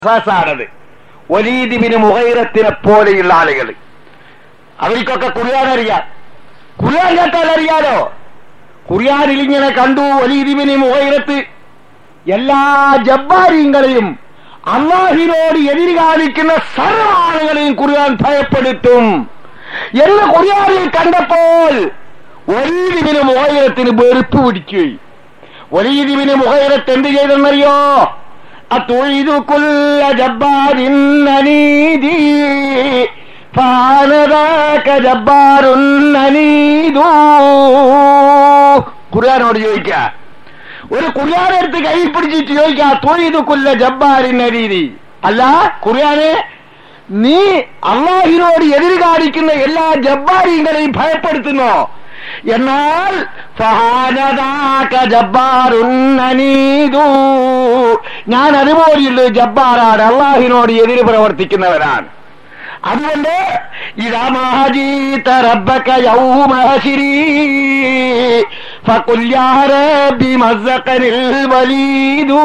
ആണത് ഒലീദിബിന് മുഹൈറത്തിനെ പോലെയുള്ള ആളുകൾ അവർക്കൊക്കെ കുറിയാൻ അറിയാം കുറിയാൻ കേട്ടാൽ അറിയാലോ കുറിയാനിൽ ഇങ്ങനെ കണ്ടു ഒലീദിബിന് മുഹൈറത്ത് എല്ലാ ജബ്ബാരിങ്ങളെയും അള്ളാഹിനോട് എതിര് കാണിക്കുന്ന സർവ്വ ആളുകളെയും കുറിയാൻ ഭയപ്പെടുത്തും എന്ന് കുറിയാനിൽ കണ്ടപ്പോൾ ഒലീദിബിന് മുഹൈറത്തിന് വെറുപ്പ് പിടിക്കുകയും ഒലീദിബിന് മുഹൈറത്ത് എന്ത് ചെയ്തെന്നറിയോ أتعيد كل جبار عنيد فانذاك جبار عنيد ഖുർആാനോട് ചോദിക്ക ഒരു ഖുർആൻ എടുത്ത് കൈ പിടിച്ചിട്ട് ചോദിക്ക തൊഴിത് കൊല്ല ജബ്ബാരിന്ന രീതി അല്ല ഖുർആനെ നീ അള്ളാഹിനോട് എതിര് കാണിക്കുന്ന എല്ലാ ജബ്ബാരികളെയും ഭയപ്പെടുത്തുന്നോ എന്നാൽ ഫഹാനദാക ജബ്ബാറുന്നനീദൂ. ഞാൻ അതുപോലെയുള്ള ജബ്ബാറാണ് അള്ളാഹിനോട് എതിര് പ്രവർത്തിക്കുന്നവരാണ് അതുകൊണ്ട് ഇതാ മഹജീത റബ്ബക യൗമഹശിരി ഫഖുൽ യാ റബ്ബി മസ്സഖനിൽ വലീദു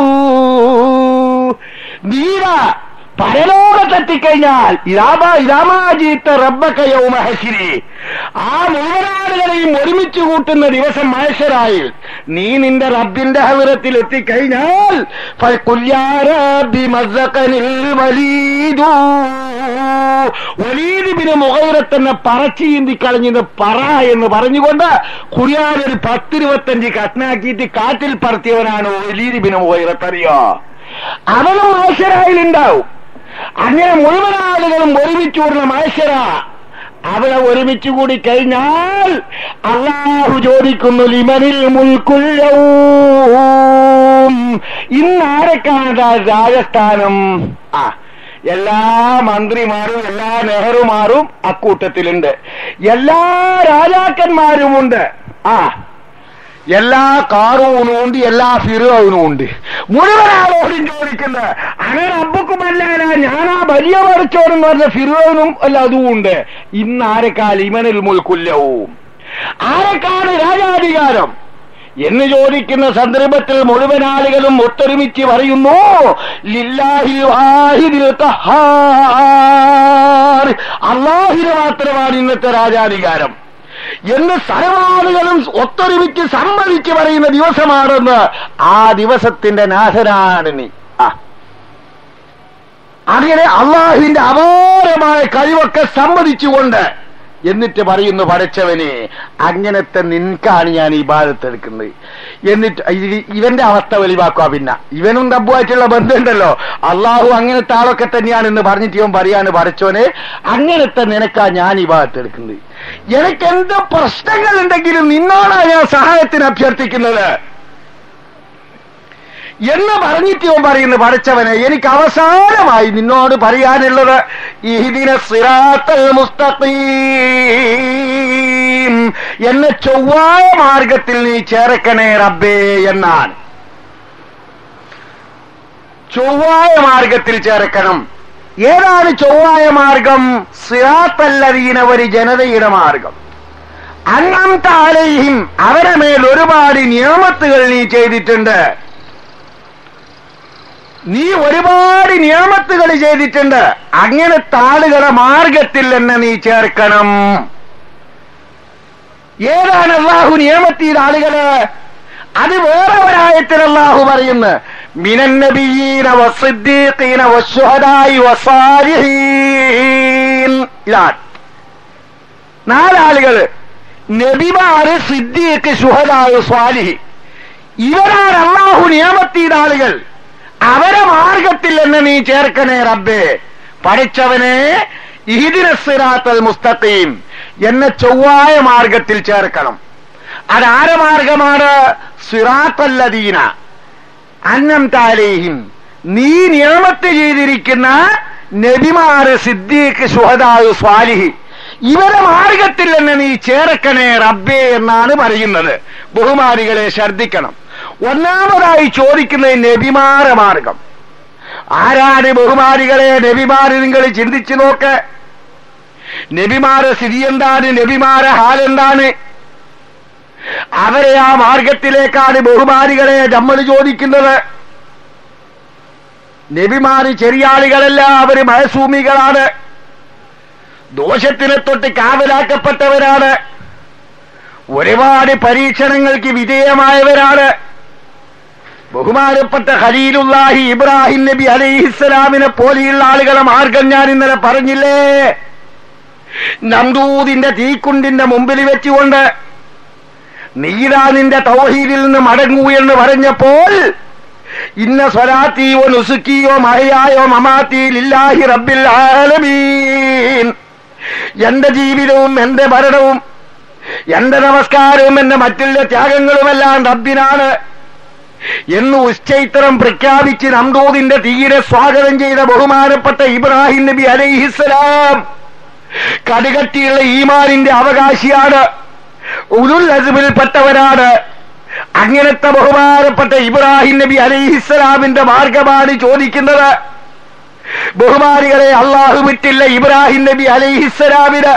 നീര പരലോകത്തെത്തിക്കഴിഞ്ഞാൽ ഇരാമാജീത്ത റബ്ബക്ക യൗമഹശിരി ആ മുഴുവനാളുകളെയും ഒരുമിച്ച് കൂട്ടുന്ന ദിവസം മഹശരായിൽ നീ നിന്റെ റബ്ബിന്റെ ഹവിറത്തിൽ എത്തിക്കഴിഞ്ഞാൽ ഫൽകുല്യാറബ്ബി മസ്സഖനിൽ വലീദു വലീദിബിന് മുഖൈറത്തെന്നെ പറച്ചീന്തി കളഞ്ഞത് പറ എന്ന് പറഞ്ഞുകൊണ്ട് ഖുർആൻ ഒരു പത്തിരുപത്തഞ്ച് കഷ്ണാക്കിയിട്ട് കാറ്റിൽ പറത്തിയവനാണ് വലീദിബിന് മുഖൈറത്തറിയോ അവനും മാഷരായിലുണ്ടാവും അങ്ങനെ മുഴുവൻ ആളുകളും ഒരുമിച്ച് കൂടുന്ന മാഷര അവിടെ ഒരുമിച്ച് കൂടി കഴിഞ്ഞാൽ അള്ളാഹു ചോദിക്കുന്നു ലിമനിൽ മുൽക്കുല്ലവും ഇന്ന് ആരൊക്കെയാണ് രാജസ്ഥാനം ആ എല്ലാ മന്ത്രിമാരും എല്ലാ നെഹ്റുമാരും അക്കൂട്ടത്തിലുണ്ട് എല്ലാ രാജാക്കന്മാരുമുണ്ട് ആ എല്ലാ കാറൂനും ഉണ്ട് എല്ലാ ഫിറോനും ഉണ്ട് മുഴുവൻ ആളോടും ചോദിക്കുന്നത് അങ്ങനെ അബ്ബക്കുമല്ല ഞാനാ വലിയ പഠിച്ചോടെന്ന് പറഞ്ഞ ഫിറോനും അല്ല അതും ഉണ്ട് ഇന്ന് ആരെക്കാൾ ഇമനിൽ മുൽക്കുല്ലവും ആരെക്കാണ് രാജാധികാരം എന്ന് ചോദിക്കുന്ന സന്ദർഭത്തിൽ മുഴുവൻ ആളുകളും ഒത്തൊരുമിച്ച് പറയുന്നു ലില്ലാഹിൽ വാഹിദിൽ ഖഹാർ. അള്ളാഹിന് മാത്രമാണ് ഇന്നത്തെ രാജാധികാരം എന്ന് സർവാളുകളും ഒത്തൊരുമിച്ച് സമ്മതിച്ച് പറയുന്ന ദിവസമാണെന്ന് ആ ദിവസത്തിന്റെ നാഥനാണ് നീ ആ അങ്ങനെ അള്ളാഹുവിന്റെ അപാരമായ കഴിവൊക്കെ സമ്മതിച്ചുകൊണ്ട് എന്നിട്ട് പറയുന്നു പടച്ചവനെ അങ്ങനത്തെ നിൻക്കാണ് ഞാൻ ഈ ബാധത്തെടുക്കുന്നത് എന്നിട്ട് ഇ- ഇവന്റെ അവസ്ഥ വെളിവാക്കുക പിന്നെ ഇവനും റബ്ബുമായിട്ടുള്ള ബന്ധമുണ്ടല്ലോ അള്ളാഹു അങ്ങനത്തെ ആളൊക്കെ തന്നെയാണ് എന്ന് പറഞ്ഞിട്ട് ഇവൻ പറയാണ് പടച്ചോനെ അങ്ങനത്തെ നിനക്കാ ഞാൻ ഈ ഭാഗത്തെടുക്കുന്നത് എനിക്ക് എന്ത് പ്രശ്നങ്ങൾ ഉണ്ടെങ്കിലും നിന്നോടാണ് ഞാൻ സഹായത്തിന് അഭ്യർത്ഥിക്കുന്നത് എന്ന് പറഞ്ഞിട്ട് ഇവൻ പറയുന്നു പഠിച്ചവനെ എനിക്ക് അവസാനമായി നിന്നോട് പറയാനുള്ളത് ഇതിനെ സിറാത്തൽ മുസ്തഖീം എന്നെ ചൊവ്വായ മാർഗത്തിൽ നീ ചേർക്കണേ റബ്ബേ എന്നാണ് ചൊവ്വായ മാർഗത്തിൽ ചേർക്കണം ഏതാണ് ചൊവ്വായ മാർഗം സിറാത്തല്ലതീന ഒരു ജനതയുടെ മാർഗം അങ്ങനത്തെ ആളെയും അവരെ മേൽ ഒരുപാട് നിയമത്തുകൾ നീ ചെയ്തിട്ടുണ്ട് നീ ഒരുപാട് നിയമത്തുകൾ ചെയ്തിട്ടുണ്ട് അങ്ങനത്തെ ആളുകളെ മാർഗത്തിൽ തന്നെ നീ ചേർക്കണം ഏതാണ് അള്ളാഹു നിയമത്തിയുടെ ആളുകള് അത് വേറെ ഒരായത്തിൽ അള്ളാഹു പറയുന്നു മിനന്നബിയീന വസിദ്ദീഖീന വശുഹദായി വസാലിഹീൻ ഇതാണ് നാലാളുകള് നബിമാര് സിദ്ദീഖ് ശുഹദായ് സ്വാലിഹി ഇവരാണ് അള്ളാഹു നിയമത്തിയുടെ ആളുകൾ അവരെ മാർഗത്തിൽ എന്നെ നീ ചേർക്കണേ റബ്ബേ പഠിച്ചവനെ ഇതിന സിറാത്തൽ മുസ്തഖീം എന്നെ ചൊവ്വായ മാർഗത്തിൽ ചേർക്കണം അതാര മാർഗമാണ് സിറാത്തല്ലദീന അന്നം താലേഹിം നീ നിയമത്ത് ചെയ്തിരിക്കുന്ന നബിമാര് സിദ്ദീഖ് സുഹദായു സ്വാലിഹി ഇവരെ മാർഗത്തിൽ തന്നെ നീ ചേർക്കണേ റബ്ബേ എന്നാണ് പറയുന്നത് ബഹുമാനികളെ ശ്രദ്ധിക്കണം ഒന്നാമതായി ചോദിക്കുന്നത് നബിമാര മാർഗം ആരാണ് ബഹുമാനികളെ നബിമാര് നിങ്ങൾ ചിന്തിച്ചു നോക്ക് നബിമാരെ സ്ഥിതി എന്താണ് നബിമാരെ ഹാലെന്താണ് അവരെ ആ മാർഗത്തിലേക്കാണ് ബഹുമാനികളെ നമ്മൾ ചോദിക്കുന്നത് നബിമാര് ചെറിയ ആളുകളല്ല അവര് മഹസൂമികളാണ് ദോഷത്തിനെ തൊട്ട് കാവലാക്കപ്പെട്ടവരാണ് ഒരുപാട് പരീക്ഷണങ്ങൾക്ക് വിധേയമായവരാണ് ബഹുമാനപ്പെട്ട ഖലീലുല്ലാഹി ഇബ്രാഹിം നബി അലൈഹിസ്സലാമിനെ പോലെയുള്ള ആളുകളെ മാർഗം ഞാൻ ഇന്നലെ പറഞ്ഞില്ലേ നന്ദൂതിന്റെ തീക്കുണ്ടിന്റെ മുമ്പിൽ വെച്ചുകൊണ്ട് നീരാ നിന്റെ തൗഹീദിൽ നിന്ന് മടങ്ങൂ എന്ന് പറഞ്ഞപ്പോൾ ഇന്ന സ്വലാത്തിയോ നുസുക്കിയോ മഹയായോ മമാത്തി ലില്ലാഹി റബ്ബിൽ ആലമീൻ എന്റെ ജീവിതവും എന്റെ ഭരണവും എന്റെ നമസ്കാരവും എന്റെ മറ്റുള്ള ത്യാഗങ്ങളുമെല്ലാം റബ്ബിനാണ് എന്ന് ഉച്ചൈത്രം പ്രഖ്യാപിച്ച് നംദൂദിന്റെ തീരെ സ്വാഗതം ചെയ്ത ബഹുമാനപ്പെട്ട ഇബ്രാഹിം നബി അലൈഹിസ്സലാം കടുകട്ടിയുള്ള ഈമാനിന്റെ അവകാശിയാണ് ഉരുൾ അസുബിൽപ്പെട്ടവരാണ് അങ്ങനത്തെ ബഹുമാനപ്പെട്ട ഇബ്രാഹിം നബി അലൈഹിസ്സലാമിന്റെ മാർഗമാണ് ചോദിക്കുന്നത് ബഹുമാനികളെ അള്ളാഹു വിട്ടില്ല ഇബ്രാഹിം നബി അലൈഹിസ്സലാമിന്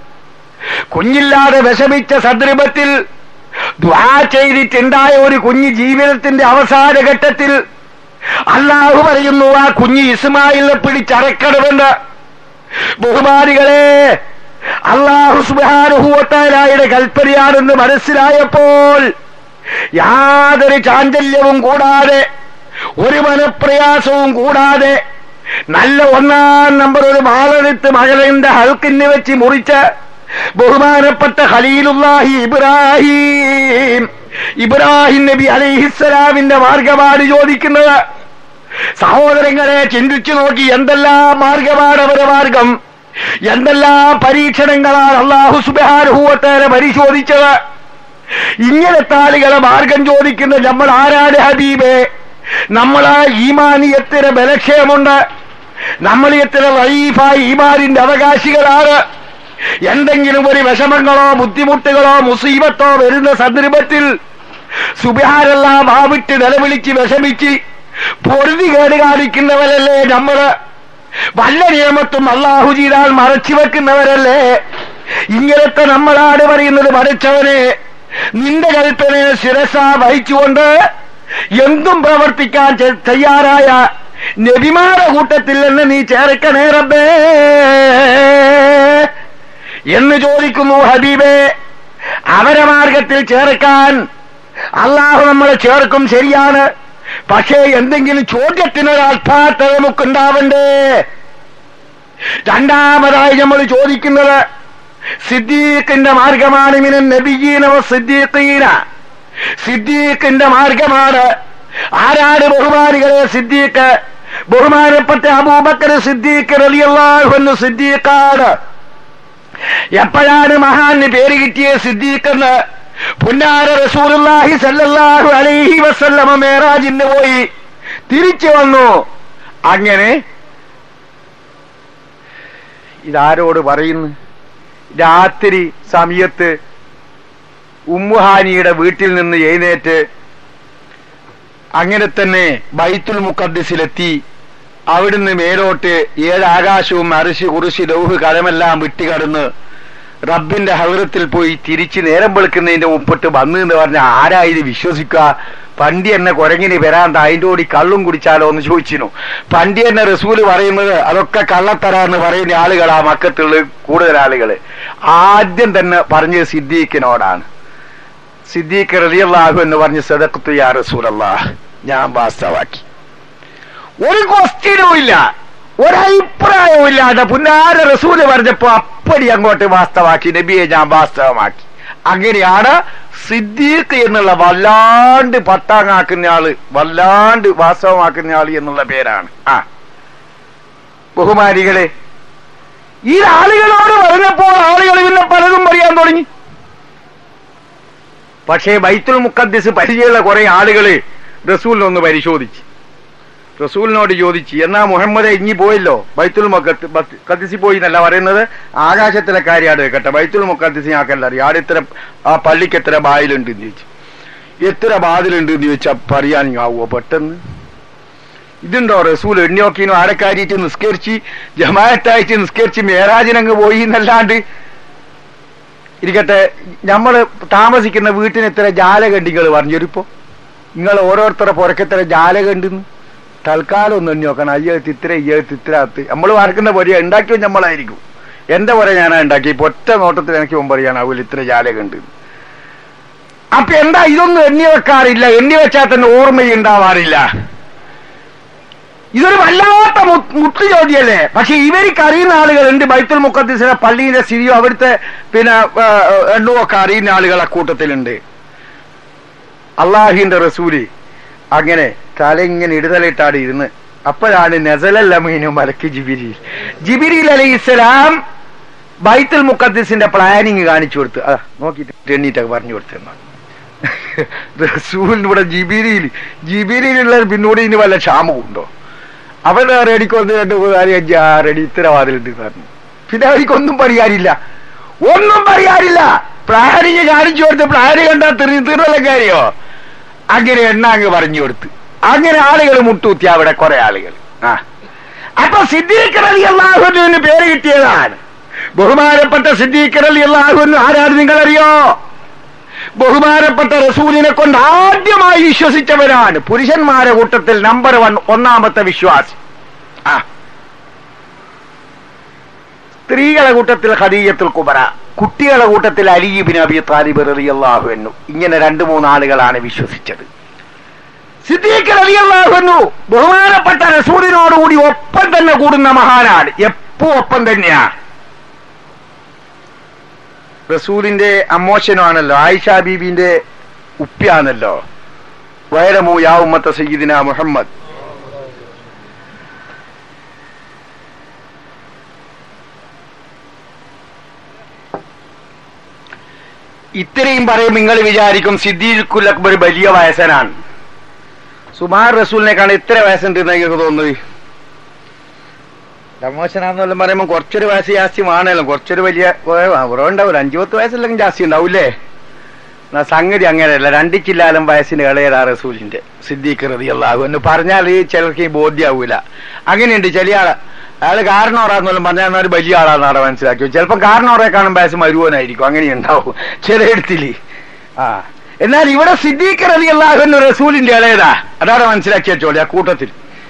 കുഞ്ഞില്ലാതെ വിഷമിച്ച സന്ദർഭത്തിൽ ദ്വാ ചെയ്തിട്ടുണ്ടായ ഒരു കുഞ്ഞ് ജീവിതത്തിന്റെ അവസാന ഘട്ടത്തിൽ അള്ളാഹു പറയുന്നു ആ കുഞ്ഞ് ഇസ്മായിലിനെ പിടിച്ചറക്കണമെന്ന് ബഹുമാനികളെ അള്ളാഹു സുബാനുഭൂത്താലായുടെ കൽപ്പനയാണെന്ന് മനസ്സിലായപ്പോൾ യാതൊരു ചാഞ്ചല്യവും കൂടാതെ ഒരു മനപ്രയാസവും കൂടാതെ നല്ല ഒന്നാം നമ്പർ ഒരു മാളെടുത്ത് മകളിന്റെ ഹൽക്കിന് വെച്ച് മുറിച്ച് ബഹുമാനപ്പെട്ട ഖലീലുല്ലാഹി ഇബ്രാഹിം ഇബ്രാഹിം നബി അലൈഹിസ്സലാമിന്റെ മാർഗമാണ് ചോദിക്കുന്നത് സഹോദരങ്ങളെ ചിന്തിച്ചു നോക്കി എന്തെല്ലാം മാർഗമാണ് അവരുടെ മാർഗം എന്തെല്ലാം പരീക്ഷണങ്ങളാണ് അള്ളാഹു സുബാനുഭൂവത്തേരെ പരിശോധിച്ചത് ഇങ്ങനത്തെ ആളുകളെ മാർഗം ചോദിക്കുന്ന നമ്മൾ ആരാണ് ഹബീബേ നമ്മളാ ഈമാനിയത്തിന് ബലക്ഷയമുണ്ട് നമ്മൾ എത്ര ലൈഫായി ഈമാനിന്റെ അവകാശികളാണ് എന്തെങ്കിലും ഒരു വിഷമങ്ങളോ ബുദ്ധിമുട്ടുകളോ മുസീബത്തോ വരുന്ന സന്ദർഭത്തിൽ സുബിഹാരെല്ലാം വാവിട്ട് നിലവിളിച്ച് വിഷമിച്ച് പൊറുതി കേട് കാണിക്കുന്നവരല്ലേ നമ്മള് വല്ല നിയമത്തും അള്ളാഹു ചെയ്താൽ മറച്ചു വെക്കുന്നവരല്ലേ ഇങ്ങനത്തെ നമ്മളാണ് പറയുന്നത് മറിച്ചവനെ നിന്റെ കൽപ്പനയെ ശിരസ വഹിച്ചുകൊണ്ട് എന്തും പ്രവർത്തിക്കാൻ ചെ- തയ്യാറായ നബിമാരുടെ കൂട്ടത്തിൽ നിന്ന് നീ ചേർക്കണേ റബ്ബേ എന്ന് ചോദിക്കുന്നു ഹബീബേ അവരെ മാർഗത്തിൽ ചേർക്കാൻ അള്ളാഹു നമ്മളെ ചേർക്കും ശരിയാണ് പക്ഷേ എന്തെങ്കിലും ചോദ്യത്തിനൊരു അർത്ഥാർത്ഥത നമുക്കുണ്ടാവണ്ടേ രണ്ടാമതായി നമ്മൾ ചോദിക്കുന്നത് സിദ്ദീഖിന്റെ മാർഗമാണ് മിന നബിയീനവ സിദ്ദീഖീന സിദ്ദീഖിന്റെ മാർഗമാണ് ആരാണ് ബഹുമാനികളെ സിദ്ദീഖ് ബഹുമാനപ്പെട്ട അബൂബക്കർ സിദ്ദീഖ് റളിയല്ലാഹു അൻഹു സിദ്ദീഖാണ് എപ്പോഴാണ് മഹാന് പേര് കിട്ടിയ സിദ്ദീഖെന്ന് പുന്നാര റസൂലുള്ളാഹി സല്ലല്ലാഹു അലൈഹി വസല്ലമ മേറാജിന് പോയി തിരിച്ചു വന്നു അങ്ങനെ ഇതാരോട് പറയുന്നു രാത്രി സമയത്ത് ഉമ്മുഹാനിയുടെ വീട്ടിൽ നിന്ന് എഴുന്നേറ്റ് അങ്ങനെ തന്നെ ബൈത്തുൽ മുക്കദ്സിലെത്തി അവിടുന്ന് മേലോട്ട് ഏഴ് ആകാശവും അരിശി കുറിശി ലൗഹ് കലമെല്ലാം വിട്ടുകടന്ന് റബ്ബിന്റെ ഹൗറത്തിൽ പോയി തിരിച്ച് നേരം വെളുക്കുന്നതിന്റെ മുപ്പിട്ട് വന്നു എന്ന് പറഞ്ഞ ആരാ ഇത് വിശ്വസിക്കുക പണ്ടി എന്നെ കുരങ്ങിന് വരാണ്ട് അതിന്റെ കൂടി കള്ളും കുടിച്ചാലോ എന്ന് ചോദിച്ചിരുന്നു പണ്ടി എന്നെ റസൂല് പറയുന്നത് അതൊക്കെ കള്ളത്തരാന്ന് പറയുന്ന ആളുകളാ മക്കത്തുള്ള കൂടുതൽ ആളുകള് ആദ്യം തന്നെ പറഞ്ഞത് സിദ്ദീഖിനോടാണ് സിദ്ദീഖ് റളിയല്ലാഹു എന്ന് പറഞ്ഞ് സദഖത്തു യാ റസൂലല്ലാഹ് ഞാൻ വാസ്തവാക്കി ഒരു ക്വസ്റ്റ്യനും ഇല്ല ഒരഭിപ്രായവും ഇല്ലാതെ പുന്നാര റസൂല് പറഞ്ഞപ്പോ അപ്പടി അങ്ങോട്ട് വാസ്തവാക്കി നബിയെ ഞാൻ വാസ്തവമാക്കി അങ്ങനെയാണ് സിദ്ദീഖ് എന്നുള്ള വല്ലാണ്ട് പട്ടാങ്ങാക്കുന്ന ആള് വല്ലാണ്ട് വാസ്തവമാക്കുന്ന ആള് എന്നുള്ള പേരാണ് ആ ബഹുമാനികളെ ഈ ആളുകളോട് പറഞ്ഞപ്പോൾ ആളുകൾ പിന്നെ പലതും പറയാൻ തുടങ്ങി പക്ഷേ ബൈത്തുൽ മുക്കദ്ദിസ് പരിചയമുള്ള കുറെ ആളുകള് റസൂലിനൊന്ന് പരിശോധിച്ച് റസൂലിനോട് ചോദിച്ചു എന്നാ മുഹമ്മദ് ഇഞ്ഞി പോയല്ലോ ബൈത്തുൽ മുക്കത്ത് കദ്ദിസി പോയി എന്നല്ല പറയുന്നത് ആകാശത്തിലെ കാര്യമാണ് കേട്ടെ ബൈത്തുൽ മുക്കദ്ദിസ് ഞങ്ങൾക്കല്ല അറിയാം ആടെ ഇത്ര ആ പള്ളിക്ക് എത്ര ബായിലുണ്ട് എന്ന് ചോദിച്ചു എത്ര ബാതിലുണ്ട് എന്ന് ചോദിച്ചാൽ പറയാൻ ആവുമോ പെട്ടെന്ന് ഇതുണ്ടോ റസൂൽ എണ്ണിയോക്കിനോ ആരക്കാരിയിട്ട് നിസ്കരിച്ച് ജമായത്തായിട്ട് നിസ്കരിച്ച് മേരാജിനങ്ങ് പോയി എന്നല്ലാണ്ട് ഇരിക്കട്ടെ നമ്മൾ താമസിക്കുന്ന വീട്ടിന് എത്ര ജാലകണ്ടിങ്ങൾ പറഞ്ഞൊരിപ്പോ നിങ്ങൾ ഓരോരുത്തരുടെ പുറക്കെത്ര ജാലകണ്ടെന്ന് തൽക്കാലം ഒന്ന് എണ്ണി നോക്കണം അയ്യത്ത് ഇത്ര ഇയ്യത്ത് ഇത്ര അത്ത് നമ്മൾ വരക്കുന്ന പൊരിയ ഉണ്ടാക്കിയത് നമ്മളായിരിക്കും എന്റെ പോലെ ഞാനാ ഉണ്ടാക്കി ഇപ്പൊ ഒറ്റ നോട്ടത്തിൽ എനിക്ക് മുമ്പ് അറിയാനാവൂല ഇത്ര ജാലക ഉണ്ട് അപ്പൊ എന്താ ഇതൊന്നും എണ്ണി വെക്കാറില്ല എണ്ണി വെച്ചാൽ തന്നെ ഓർമ്മയുണ്ടാവാറില്ല ഇതൊരു വല്ലാത്ത മു- മുട്ടു ചോദ്യല്ലേ പക്ഷെ ഇവർക്ക് അറിയുന്ന ആളുകളുണ്ട് ബൈത്തുൽ മുക്കദ്സിലെ പള്ളിയിലെ സ്ഥിതിയോ അവിടുത്തെ പിന്നെ ആ, എണ്ണും ഒക്കെ അറിയുന്ന ആളുകൾ അക്കൂട്ടത്തിലുണ്ട് അള്ളാഹിന്റെ റസൂല് അങ്ങനെ തല ഇങ്ങനെ ഇടുതലിട്ടാടി ഇരുന്ന് അപ്പോഴാണ് നസലല്ലമീനു മലക്ക് ജിബിരിയിൽ ജിബിരിൽ അലൈഹി ഇസ്ലാം ബൈത്തുൽ മുക്കദ്സിന്റെ പ്ലാനിങ് കാണിച്ചു കൊടുത്ത് അതാ നോക്കിയിട്ട് എണ്ണീറ്റൊക്കെ പറഞ്ഞു കൊടുത്തെന്നാ റസൂലിന് ഇവിടെ ജിബിരിയിൽ ജിബിരിയിലുള്ള പിന്നോട് ഇനി വല്ല ക്ഷാമവും ഉണ്ടോ അവരുടെ റെഡിക്ക് ഒന്ന് രണ്ട് മൂന്ന് നാല് അഞ്ച് ആറ് അടി ഇത്ര വാതിലുണ്ട് പറഞ്ഞു പിന്നെ അവർക്കൊന്നും പറയാനില്ല ഒന്നും പറയാനില്ല പ്ലാനിങ് കാണിച്ചു കൊടുത്ത് പ്ലാന് കണ്ടാ തിരി തീർവല്ല കാര്യോ അങ്ങനെ എണ്ണ അങ്ങ് പറഞ്ഞു കൊടുത്ത് അങ്ങനെ ആളുകൾ മുട്ടൂത്തി അവിടെ കുറെ ആളുകൾ ആ അപ്പൊ സിദ്ദീഖ് അലി അള്ളാഹുവിന് പേര് കിട്ടിയതാണ് ബഹുമാനപ്പെട്ട സിദ്ദീഖ് അലി അള്ളാഹുവിന് ആരാണ് നിങ്ങളറിയോ ബഹുമാനപ്പെട്ട റസൂലിനെ കൊണ്ട് ആദ്യമായി വിശ്വസിച്ചവരാണ് പുരുഷന്മാരെ കൂട്ടത്തിൽ നമ്പർ വൺ ഒന്നാമത്തെ വിശ്വാസി ആ സ്ത്രീകളെ കൂട്ടത്തിൽ ഖദീജത്തുൽ കുബറ കുട്ടികളെ കൂട്ടത്തിൽ അലിബിൻ അബി താലിബ് റളിയല്ലാഹു അൻഹു ഇങ്ങനെ രണ്ട് മൂന്ന് ആളുകളാണ് വിശ്വസിച്ചത് സിദ്ദീഖ് റളിയല്ലാഹു അൻഹു ബഹുമാനപ്പെട്ട റസൂലിനോടുകൂടി ഒപ്പം തന്നെ കൂടുന്ന മഹാനാണ് എപ്പോ ഒപ്പം തന്നെയാണ് റസൂലിന്റെ അമ്മോശനാണല്ലോ ആയിഷ ബീബിന്റെ ഉപ്പ്യാണല്ലോ വൈരമു യാ ഉമ്മത്ത സയ്യിദിന മുഹമ്മദ് ഇത്രയും പറയും നിങ്ങൾ വിചാരിക്കും സിദ്ദീഖുൽ അക്ബർ വലിയ വയസ്സനാണ് സുമാർ റസൂലിനെക്കാണ് ഇത്ര വയസ്സുണ്ട് എന്ന് എനിക്ക് തോന്നുന്നത് തമോശനാന്ന് പറയുമ്പോൾ കുറച്ചൊരു വയസ്സ് ജാസ്തിയാണല്ലോ കുറച്ചൊരു വലിയ കുറവുണ്ടാവില്ല അഞ്ചു പത്ത് വയസ്സില്ലെങ്കിൽ ജാസ്തി ഉണ്ടാവൂലേ എന്നാ സംഗതി അങ്ങനെയല്ല രണ്ടിച്ചില്ലാലും വയസ്സിന് ഇളയതാ റസൂലിന്റെ സിദ്ദീഖ് റതി അള്ളാഹു എന്ന് പറഞ്ഞാൽ ഈ ചിലർക്ക് ഈ ബോധ്യാവൂല അങ്ങനെയുണ്ട് ചില ആള് അയാള് കാരണോറാന്നോലും പറഞ്ഞാൽ ഒരു വലിയ ആളാന്നാണ് മനസ്സിലാക്കി ചിലപ്പോൾ കാരണോറെ കാണും വയസ്സ് മരുവനായിരിക്കും അങ്ങനെയുണ്ടാവും ചിലയിടത്തില് ആ എന്നാൽ ഇവിടെ സിദ്ദീഖ് റതി അള്ളാഹു റസൂലിന്റെ ഇളയതാ അതാണ് മനസ്സിലാക്കിയ ചോളി ആ കൂട്ടത്തിൽ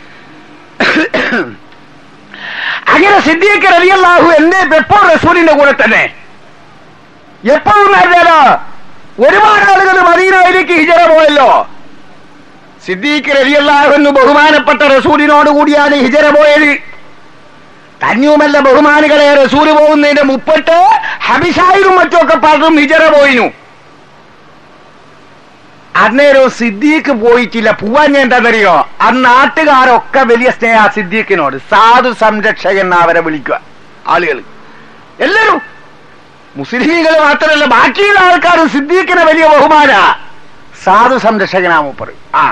അങ്ങനെ സിദ്ദീഖ് റളിയല്ലാഹു എന്നെ എപ്പോൾ റസൂലിന്റെ കൂടെ തന്നെ എപ്പോഴും അറിയാലോ ഒരുപാട് ആളുകൾ മദീനയിലേക്ക് ഹിജറ പോയല്ലോ സിദ്ദീഖ് റളിയല്ലാഹു ബഹുമാനപ്പെട്ട റസൂലിനോട് കൂടിയാണ് ഹിജറ പോയത് തന്നെയുമല്ല ബഹുമാനികളെ റസൂല് പോകുന്നതിന്റെ മുപ്പട്ട് ഹബിഷായിരും മറ്റുമൊക്കെ പലരും ഹിജറ പോയിനു അന്നേരം സിദ്ദീഖ് പോയിട്ടില്ല പോവാൻ ഞാൻ എന്താണെന്നറിയോ ആ നാട്ടുകാരൊക്കെ വലിയ സ്നേഹ സിദ്ദീഖിനോട് സാധു സംരക്ഷകൻ എന്ന് അവരെ വിളിക്കുക ആളുകൾ എല്ലാരും മുസ്ലിമീങ്ങൾ മാത്രമല്ല ബാക്കിയുള്ള ആൾക്കാർ സിദ്ദീഖിനെ വലിയ ബഹുമാന സാധു സംരക്ഷകനാ മൂപ്പറ് ആ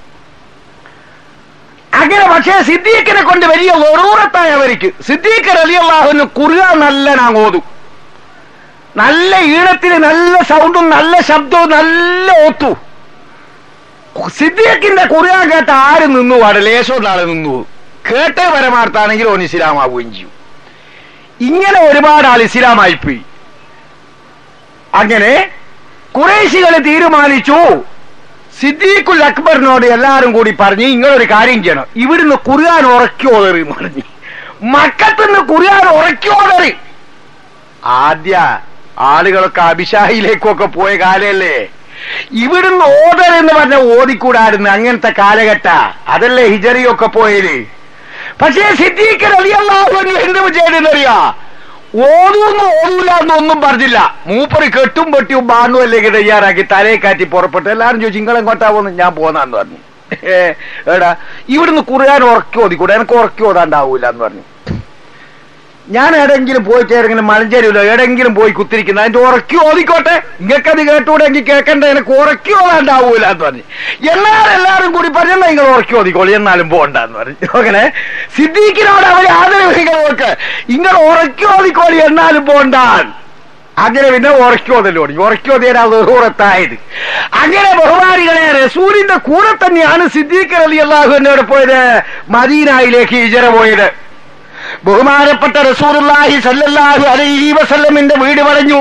അങ്ങനെ പക്ഷേ സിദ്ദീഖിനെ കൊണ്ട് വലിയ ഒറൂറത്തായ അവർക്ക് സിദ്ദീഖ് അലിയല്ലാഹുവിന് കുറുക നല്ല നാങ്ങോതും നല്ല ഈണത്തിന് നല്ല സൗണ്ടും നല്ല ശബ്ദവും നല്ല ഓത്തു സിദ്ദീഖിന്റെ കുറിയാൻ കേട്ട ആര് നിന്നു പാടെ ലേശം നാളെ നിന്നു കേട്ടേ പരമാർത്ഥാണെങ്കിൽ ഓൻ ഇസ്ലാമാവുകയും ചെയ്യും ഇങ്ങനെ ഒരുപാട് ആൾ ഇസ്ലാമായിപ്പോയി അങ്ങനെ കുറേശികൾ തീരുമാനിച്ചു സിദ്ദീഖുൽ അക്ബറിനോട് എല്ലാരും കൂടി പറഞ്ഞ് ഇങ്ങളൊരു കാര്യം ചെയ്യണം ഇവിടുന്ന് കുറിയാൻ ഉറക്കോതറി എന്ന് പറഞ്ഞു മക്കത്തുനിന്ന് കുറിയാൻ ഉറക്കോതറി ആദ്യ ആളുകളൊക്കെ അഭിഷാഹിലേക്കൊക്കെ പോയ കാലല്ലേ ഇവിടുന്ന് ഓതർ എന്ന് പറഞ്ഞ ഓതിക്കൂടായിരുന്നു അങ്ങനത്തെ കാലഘട്ട അതല്ലേ ഹിജറിയൊക്കെ പോയത് പക്ഷേ സിദ്ദീഖ് അലിയല്ലാഹു എന്ത് ചെയ്തെന്നറിയാ ഓതൂന്ന് ഓതൂല എന്നൊന്നും പറഞ്ഞില്ല മൂപ്പറി കെട്ടും പെട്ടിയും ബാണും അല്ലെങ്കിൽ തയ്യാറാക്കി തലയെ കാറ്റി പുറപ്പെട്ടു എല്ലാവരും ചോദിച്ചു നിങ്ങളെങ്ങോട്ടാ പോകുന്നത് ഞാൻ പോന്നാന്ന് പറഞ്ഞു ഏ, എടാ ഇവിടുന്ന് കുറുകാൻ ഉറക്കി ഓതിക്കൂടെ എനിക്ക് ഉറക്കി ഓതാണ്ടാവൂല എന്ന് പറഞ്ഞു ഞാൻ എവിടെങ്കിലും പോയിട്ട് ഏതെങ്കിലും മലഞ്ചേരിയിലോ എവിടെങ്കിലും പോയി കുത്തിരിക്കുന്ന അതിന്റെ ഉറക്കി ഓതിക്കോട്ടെ നിങ്ങൾക്കത് കേട്ടുകൂടെങ്കിൽ കേൾക്കണ്ട എനിക്ക് ഉറക്കി ഓതാണ്ടാവൂല എന്ന് പറഞ്ഞു എന്നാൽ എല്ലാരും കൂടി പറഞ്ഞാൽ നിങ്ങൾ ഉറക്കി ഓതിക്കോളി എന്നാലും പോണ്ടെന്ന് പറഞ്ഞു അങ്ങനെ സിദ്ദീഖിനോട് അവരെ ആദരവ് നോക്ക് നിങ്ങൾ ഉറക്കി ഓതിക്കോളി എന്നാലും പോണ്ടാൻ അങ്ങനെ പിന്നെ ഉറക്കോതല്ലോ ഉറക്കോതിയാൽ അത് ഉറത്തായത് അങ്ങനെ ബഹുമാനികളെ റസൂലിന്റെ കൂടെ തന്നെയാണ് സിദ്ദീഖ് അലി അള്ളാഹു എന്നോട് പോയത് മദീനായിലേക്ക് ഇജറ പോയത് ബഹുമാനപ്പെട്ട റസൂലുള്ളാഹി സല്ലല്ലാഹു അലൈഹി വസല്ലമിന്റെ വീട് വളഞ്ഞു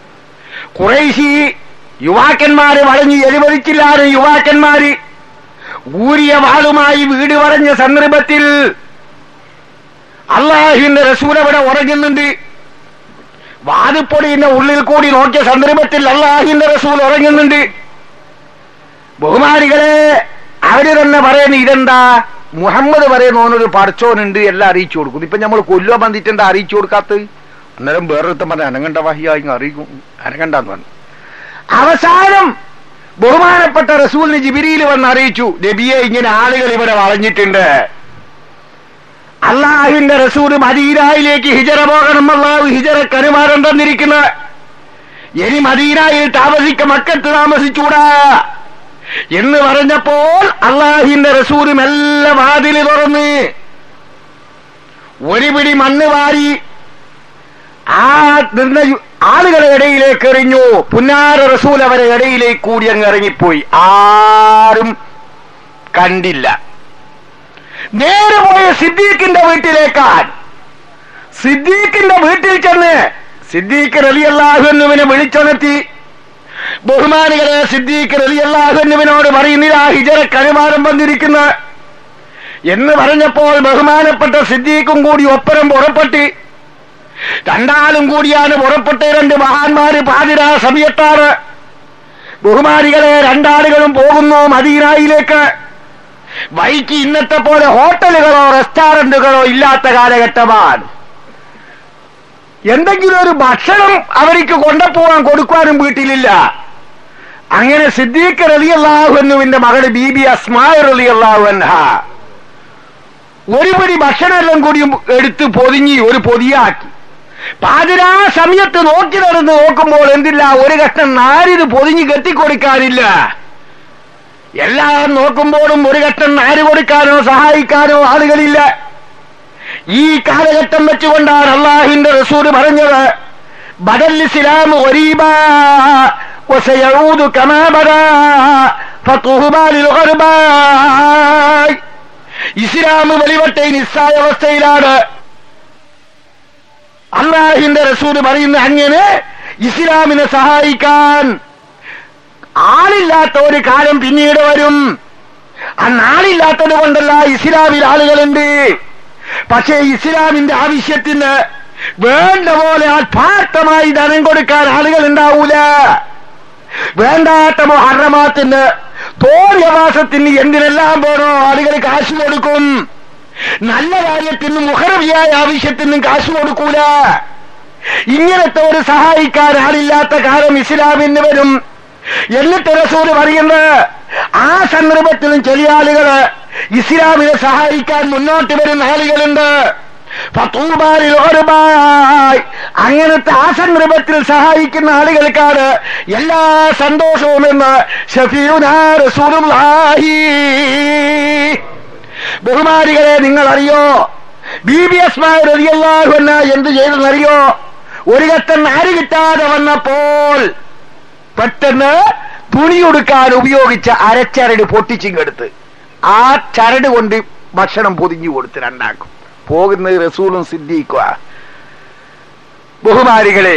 കുറേശി യുവാക്കന്മാര് വളഞ്ഞു എലിവരിച്ചില്ലാതെ യുവാക്കന്മാര് ഊരിയ വാളുമായി വീട് പറഞ്ഞ സന്ദർഭത്തിൽ അള്ളാഹുവിന്റെ റസൂൽ അവിടെ ഉറങ്ങുന്നുണ്ട് വാതിപ്പൊടിയുടെ ഉള്ളിൽ കൂടി നോക്കിയ സന്ദർഭത്തിൽ അള്ളാഹിന്റെ റസൂൽ ഉറങ്ങുന്നുണ്ട് ബഹുമാനികളെ അവര് തന്നെ പറയുന്നു ഇതെന്താ മുഹമ്മദ് പറയുന്ന ഓനൊരു പഠിച്ചോനുണ്ട് എല്ലാം അറിയിച്ചു കൊടുക്കും ഇപ്പൊ നമ്മൾ കൊല്ലോ ബന്ധിട്ട് എന്താ അറിയിച്ചു കൊടുക്കാത്തത് അന്നേരം വേറൊരുത്തം പറഞ്ഞ അനങ്ങണ്ട വഹിയായി അറിയിക്കും അനങ്ങണ്ടെന്ന് പറഞ്ഞു അവസാനം ബഹുമാനപ്പെട്ട റസൂലിന് ജിബിരിയിൽ വന്ന് അറിയിച്ചു നബിയെ ഇങ്ങനെ ആളുകൾ ഇവിടെ വളഞ്ഞിട്ടുണ്ട് അള്ളാഹുവിന്റെ റസൂൽ മദീനായിലേക്ക് ഹിജറ പോകണം അള്ളാഹു ഹിജറക്ക് അനുമാനം തന്നിരിക്കുന്നത് ഇനി മദീനായിൽ താമസിക്ക മക്കത്ത് താമസിച്ചൂടാ എന്ന് പറഞ്ഞപ്പോൾ അള്ളാഹിന്റെ റസൂൽ മെല്ലെ വാതില് തുറന്ന് ഒരു പിടി മണ്ണ് വാരി ആ നിന്ന യു- ആളുകളെ ഇടയിലേക്ക് എറിഞ്ഞു പുന്നാര റസൂൽ അവരെ ഇടയിലേക്ക് കൂടി അങ്ങ് ഇറങ്ങിപ്പോയി ആരും കണ്ടില്ല നേരെ പോയ സിദ്ദീഖിന്റെ വീട്ടിലേക്കാൻ സിദ്ദീഖിന്റെ വീട്ടിൽ ചെന്ന് സിദ്ദീഖ് റലിയല്ലാഹുവിനെ വിളിച്ചുണർത്തി ബഹുമാനികളെ സിദ്ദീഖ് റലിയല്ലാഹുവിനോട് പറയുന്നില്ല ഹിജറക്ക് അനുമാനം വന്നിരിക്കുന്ന എന്ന് പറഞ്ഞപ്പോൾ ബഹുമാനപ്പെട്ട സിദ്ദീഖും കൂടി ഒപ്പരം പുറപ്പെട്ട് രണ്ടാളും കൂടിയാണ് പുറപ്പെട്ട രണ്ട് മഹാന്മാര് പാതിരാ സമയത്താണ് ബഹുമാനികളെ രണ്ടാളുകളും പോകുന്നു മദീനായിലേക്ക് വൈക്ക് ഇന്നത്തെ പോലെ ഹോട്ടലുകളോ റെസ്റ്റോറന്റുകളോ ഇല്ലാത്ത കാലഘട്ടമാണ് എന്തെങ്കിലും ഒരു ഭക്ഷണം അവർക്ക് കൊണ്ടുപോകാൻ കൊടുക്കാനും വീട്ടിലില്ല അങ്ങനെ സിദ്ദീഖ് റലിയല്ലാഹു എന്നുവിന്റെ മകള് ബീബി അസ്മായ റലിയല്ലാഹു അൻഹ ഒരു പിടി ഭക്ഷണമെല്ലാം കൂടി എടുത്ത് പൊതിഞ്ഞി ഒരു പൊതിയാക്കി പാതിരാ സമയത്ത് നോക്കി നടന്ന് നോക്കുമ്പോൾ എന്തില്ല ഒരു കഷ്ണം നാരിത് പൊതിഞ്ഞ് കെട്ടിക്കൊടുക്കാനില്ല എല്ലാം നോക്കുമ്പോഴും ഒരു ഘട്ടം നാര് കൊടുക്കാനോ സഹായിക്കാനോ ആളുകളില്ല ഈ കാലഘട്ടം വെച്ചുകൊണ്ടാണ് അള്ളാഹിന്റെ റസൂൽ പറഞ്ഞത് ബദൽ ഇസ്ലാം ഒരീബാ وسيعود كما بدا فطوبى للغرباء ഇസ്ലാം വെളിവട്ടെ നിസ്സായ അവസ്ഥയിലാണ് അള്ളാഹിന്റെ റസൂല് പറയുന്ന അങ്ങനെ ഇസ്ലാമിനെ സഹായിക്കാൻ ആളില്ലാത്ത ഒരു കാലം പിന്നീട് വരും അന്നാളില്ലാത്തത് കൊണ്ടല്ല ഇസ്ലാമിൽ ആളുകളുണ്ട് പക്ഷേ ഇസ്ലാമിന്റെ ആവശ്യത്തിന് വേണ്ട പോലെ ആത്മാർത്ഥമായി ധനം കൊടുക്കാൻ ആളുകൾ ഉണ്ടാവൂല വേണ്ടാത്ത ഹറമാത്തിന് തോന്നിയവാസത്തിന് എന്തിനെല്ലാം വേണോ ആളുകൾ കാശ് കൊടുക്കും നല്ല കാര്യത്തിനും മുഹറവിയായ ആവശ്യത്തിനും കാശ് കൊടുക്കൂല ഇങ്ങനത്തെ ഒരു സഹായിക്കാൻ ആളില്ലാത്ത കാലം ഇസ്ലാമിന് വരും എന്നിട്ട് റസൂല് പറയുന്നത് ആ സന്ദർഭത്തിലും ചില ആളുകള് ഇസ്ലാമിനെ സഹായിക്കാൻ മുന്നോട്ട് വരുന്ന ആളുകളുണ്ട് ഫത്തൂബാലിൽ ഒരുപായ് അങ്ങനത്തെ ആ സന്ദർഭത്തിൽ സഹായിക്കുന്ന ആളുകൾക്കാണ് എല്ലാ സന്തോഷവും എന്ന് ഷഫീഉനാ റസൂലുള്ളാഹി ബഹുമാനികളെ നിങ്ങൾ അറിയോ ബി ബി എസ്മായ റളിയല്ലാഹു അൻഹ എന്ത് ചെയ്തെന്നറിയോ ഒരു ഘട്ടം നാര് കിട്ടാതെ വന്നപ്പോൾ പെട്ടെന്ന് തുണിയൊടുക്കാൻ ഉപയോഗിച്ച അരച്ചരട് പൊട്ടിച്ചിങ്ങെടുത്ത് ആ ചരട് കൊണ്ട് ഭക്ഷണം പൊതിഞ്ഞു കൊടുത്ത് രണ്ടാക്കും പോകുന്നത് റസൂലും സിദ്ധിക്കുക ബഹുമാരികളെ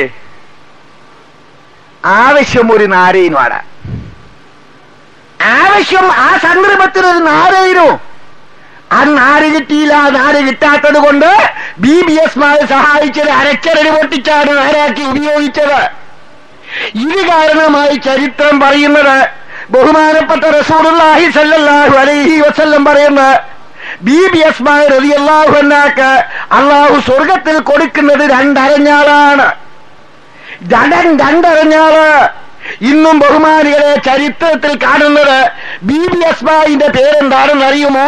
ആവശ്യം ഒരു നാരയിനുമാണ് ആവശ്യം ആ സന്ദർഭത്തിൽ ഒരു നാരയിനു ആ നാര് കിട്ടിയില്ല ആ നാര് കിട്ടാത്തത് കൊണ്ട് ബി ബി എസ് മാരെ സഹായിച്ചത് അരച്ചരട് പൊട്ടിച്ചാണ് നാരാക്കി ഉപയോഗിച്ചത് ഇത് കാരണമായി ചരിത്രം പറയുന്നത് ബഹുമാനപ്പെട്ട റസൂലുള്ളാഹി സല്ലല്ലാഹു അലൈഹി വസല്ലം പറയുന്ന ബി ബി എസ് റളിയല്ലാഹു അൻഹാക്ക് അള്ളാഹു സ്വർഗത്തിൽ കൊടുക്കുന്നത് രണ്ടരഞ്ഞാളാണ് ജഡൻ രണ്ടരഞ്ഞാള് ഇന്നും ബഹുമാനികളെ ചരിത്രത്തിൽ കാണുന്നത് ബി ബി എസ് ബായിന്റെ പേരെന്താണെന്ന് അറിയുമോ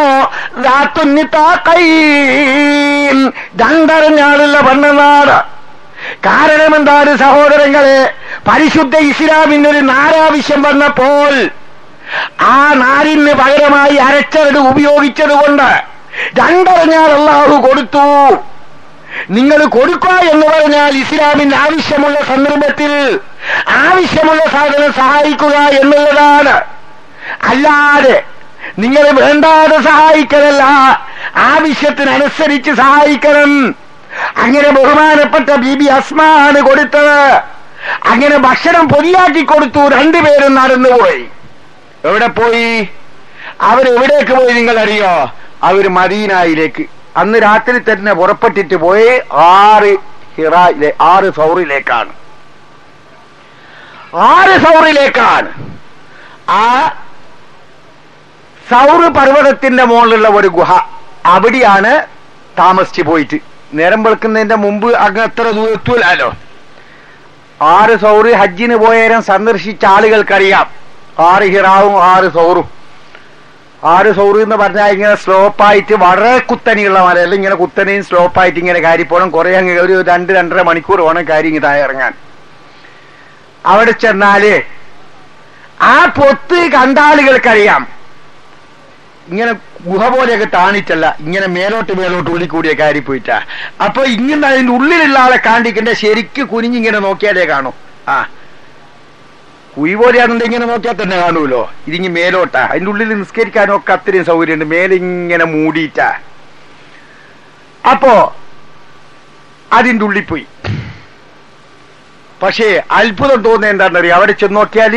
രണ്ടരഞ്ഞാളുള്ള പെണ്ണെന്നാണ് കാരണം എന്താണ് സഹോദരങ്ങളെ പരിശുദ്ധ ഇസ്ലാമിന് ഒരു നാരാവശ്യം വന്നപ്പോൾ ആ നാരിന് പകരമായി അരച്ചരട് ഉപയോഗിച്ചത് കൊണ്ട് രണ്ടറിഞ്ഞാൽ അള്ളാഹു കൊടുത്തു നിങ്ങൾ കൊടുക്കുക എന്ന് പറഞ്ഞാൽ ഇസ്ലാമിന് ആവശ്യമുള്ള സന്ദർഭത്തിൽ ആവശ്യമുള്ള സാധനം സഹായിക്കുക എന്നുള്ളതാണ് അല്ലാതെ നിങ്ങൾ വേണ്ടാതെ സഹായിക്കലല്ല ആവശ്യത്തിനനുസരിച്ച് സഹായിക്കണം അങ്ങനെ ബഹുമാനപ്പെട്ട ബീബി അസ്മാണ് കൊടുത്തത് അങ്ങനെ ഭക്ഷണം പൊതിയാക്കി കൊടുത്തു രണ്ടുപേരും നടന്നുപോയി എവിടെ പോയി അവരെവിടേക്ക് പോയി നിങ്ങൾ അറിയോ അവർ മദീനായിലേക്ക് അന്ന് രാത്രി തന്നെ പുറപ്പെട്ടിട്ട് പോയി ആറ് ഹിറായിലെ ആറ് സൗറിലേക്കാണ് ആറ് സൗറിലേക്കാണ് ആ സൗറ് പർവ്വതത്തിന്റെ മുകളിലുള്ള ഒരു ഗുഹ അവിടെയാണ് താമസിച്ചു പോയിട്ട് നേരം വെളുക്കുന്നതിന്റെ മുമ്പ് അങ്ങ് എത്ര ദൂരത്തുമല്ലോ ആറ് സൗറ് ഹജ്ജിന് പോയേരം സന്ദർശിച്ച ആളുകൾക്കറിയാം ആറ് ഹിറാവും ആറ് സൗറും ആറ് സൗറ് എന്ന് പറഞ്ഞാൽ ഇങ്ങനെ സ്ലോപ്പായിട്ട് വളരെ കുത്തനെയുള്ള മലയല്ല ഇങ്ങനെ കുത്തനെയും സ്ലോപ്പായിട്ട് ഇങ്ങനെ കാരി പോകണം കുറെ അങ്ങ് ഒരു രണ്ട് രണ്ടര മണിക്കൂർ വേണം കാര്യം ഇങ്ങ് താഴെ ഇറങ്ങാൻ അവിടെ ചെന്നാല് ആ പൊത്ത് കണ്ട ആളുകൾക്കറിയാം ഇങ്ങനെ ഗുഹ പോലെയൊക്കെ താണിട്ടല്ല ഇങ്ങനെ മേലോട്ട് മേലോട്ട് ഉള്ളിൽ കൂടിയ കാരി പോയിട്ടാ അപ്പൊ ഇങ്ങനെ അതിന്റെ ഉള്ളിലുള്ള ആളെ കാണിക്കണ്ട ശരിക്ക് കുനിഞ്ഞിങ്ങനെ നോക്കിയാലേ കാണൂ ആ കുഴി പോലെയാണെന്നുണ്ടെങ്കിൽ ഇങ്ങനെ നോക്കിയാൽ തന്നെ കാണൂലോ ഇതിങ്ങി മേലോട്ടാ അതിന്റെ ഉള്ളിൽ നിസ്കരിക്കാനൊക്കെ അത്രയും സൗകര്യമുണ്ട് മേലെ ഇങ്ങനെ മൂടിയിട്ടാ അപ്പോ അതിന്റെ ഉള്ളിൽ പോയി പക്ഷേ അത്ഭുതം തോന്നുന്നത് എന്താണെന്നറിയാം അവിടെ ചെന്ന് നോക്കിയാല്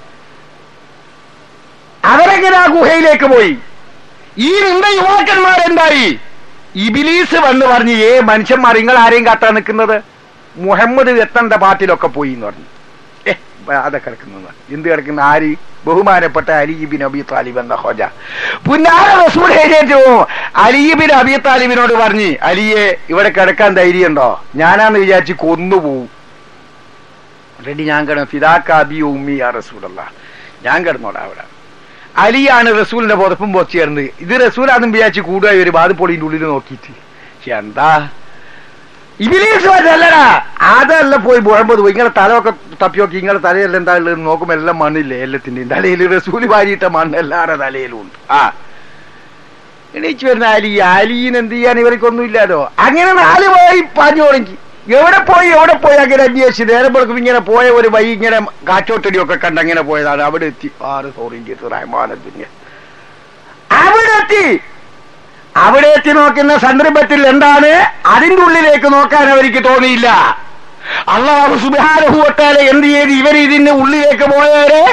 അവരെങ്ങനെ ആ ഗുഹയിലേക്ക് പോയി ഈ നിന്ന യുവാക്കന്മാരെന്തായി ഇബിലീസ് വന്ന് പറഞ്ഞു ഏ മനുഷ്യന്മാർ നിങ്ങൾ ആരെയും കാത്താ നിൽക്കുന്നത് മുഹമ്മദ് എത്തണ്ട പാട്ടിലൊക്കെ പോയി എന്ന് പറഞ്ഞു ഏ അതൊക്കെ കിടക്കുന്നത് എന്ത് കിടക്കുന്ന ആര് ബഹുമാനപ്പെട്ട അലിബിൻ അബി താലിബ് എന്ന ഹോജ പുന്നാര റസൂൽ എഴുന്നേറ്റ് പോവും അലിബിൻ അബി താലിബിനോട് പറഞ്ഞ് അലിയെ ഇവിടെ കിടക്കാൻ ധൈര്യമുണ്ടോ ഞാനാന്ന് വിചാരിച്ച് കൊന്നുപോവും റെഡി ഞാൻ കിടന്നു ഫിദാക്ക അബി ഉമ്മി ആ റസൂലല്ല ഞാൻ കിടന്നോടാ അവിടെ അലിയാണ് റസൂലിന്റെ പുറപ്പും പൊച്ചു ചേർന്നത് ഇത് റസൂലാന്നും വിചാരിച്ച് കൂടുക ഒരു ബാധപ്പൊളിന്റെ ഉള്ളിൽ നോക്കിയിട്ട് പക്ഷെ എന്താ ഇബിലീസ് അല്ലടാ അതല്ല പോയി മുഹമ്മദ് പോയി ഇങ്ങനെ തലമൊക്കെ തപ്പി നോക്കി ഇങ്ങനെ തലയെല്ലാം എന്താ ഉള്ളത് നോക്കുമ്പോ എല്ലാം മണ്ണില്ലേ എല്ലാത്തിന്റെയും തലയിൽ റസൂല് വാരിയിട്ട മണ്ണ് എല്ലാവരുടെ തലയിലും ഉണ്ട് ആ എണീച്ചു വരുന്ന അലി അലീന് എന്ത് ചെയ്യാൻ ഇവർക്കൊന്നും ഇല്ലാലോ അങ്ങനെ നാല് പോയി പാഞ്ഞു തുടങ്ങി എവിടെ പോയി എവിടെ പോയി അങ്ങനെ അന്വേഷിച്ച് നേരം വെളുക്കും ഇങ്ങനെ പോയ ഒരു വഴി ഇങ്ങനെ കാറ്റോട്ടടിയൊക്കെ കണ്ട് അങ്ങനെ പോയതാണ് അവിടെ എത്തി ആറ് സോറിഞ്ചി റഹ്മാനത്തിന്റെ അവിടെ എത്തി അവിടെ എത്തി നോക്കുന്ന സന്ദർഭത്തിൽ എന്താണ് അതിന്റെ ഉള്ളിലേക്ക് നോക്കാൻ അവർക്ക് തോന്നിയില്ല അള്ളാഹു സുബാരഹുവത്താലെ എന്ത് ചെയ്ത് ഇവർ ഇതിന്റെ ഉള്ളിലേക്ക് പോയവരെ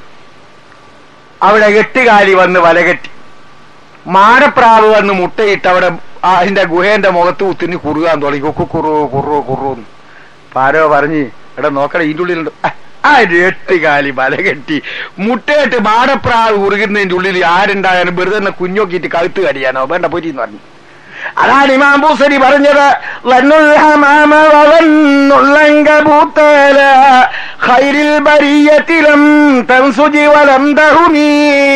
അവിടെ എട്ടുകാലി വന്ന് വലകെട്ടി മാടപ്രാവ് വന്ന് മുട്ടയിട്ട് അവിടെ അതിന്റെ ഗുഹേന്റെ മുഖത്ത് കുത്തിന് കുറുകാൻ തുടങ്ങി കുക്കു കുറു കുറു കുറു പാരോ പറഞ്ഞ് എടാ നോക്കട ഇതിന്റെ ഉള്ളിലുണ്ട് ആ എട്ട് കാലി മല കെട്ടി മുട്ടയിട്ട് മാടപ്രാവ് കുറുകുന്നതിന്റെ ഉള്ളിൽ ആരുണ്ടായാലും വെറുതെ തന്നെ കുഞ്ഞോക്കിയിട്ട് കഴുത്ത് കടിയാനോ വേണ്ട പോയി എന്ന് പറഞ്ഞു അതാണ് ഇമാം ബൂസരി പറഞ്ഞത് ഖൈരിൽ ബരിയത്തിലും തൻസുജി വലം തഹുനീ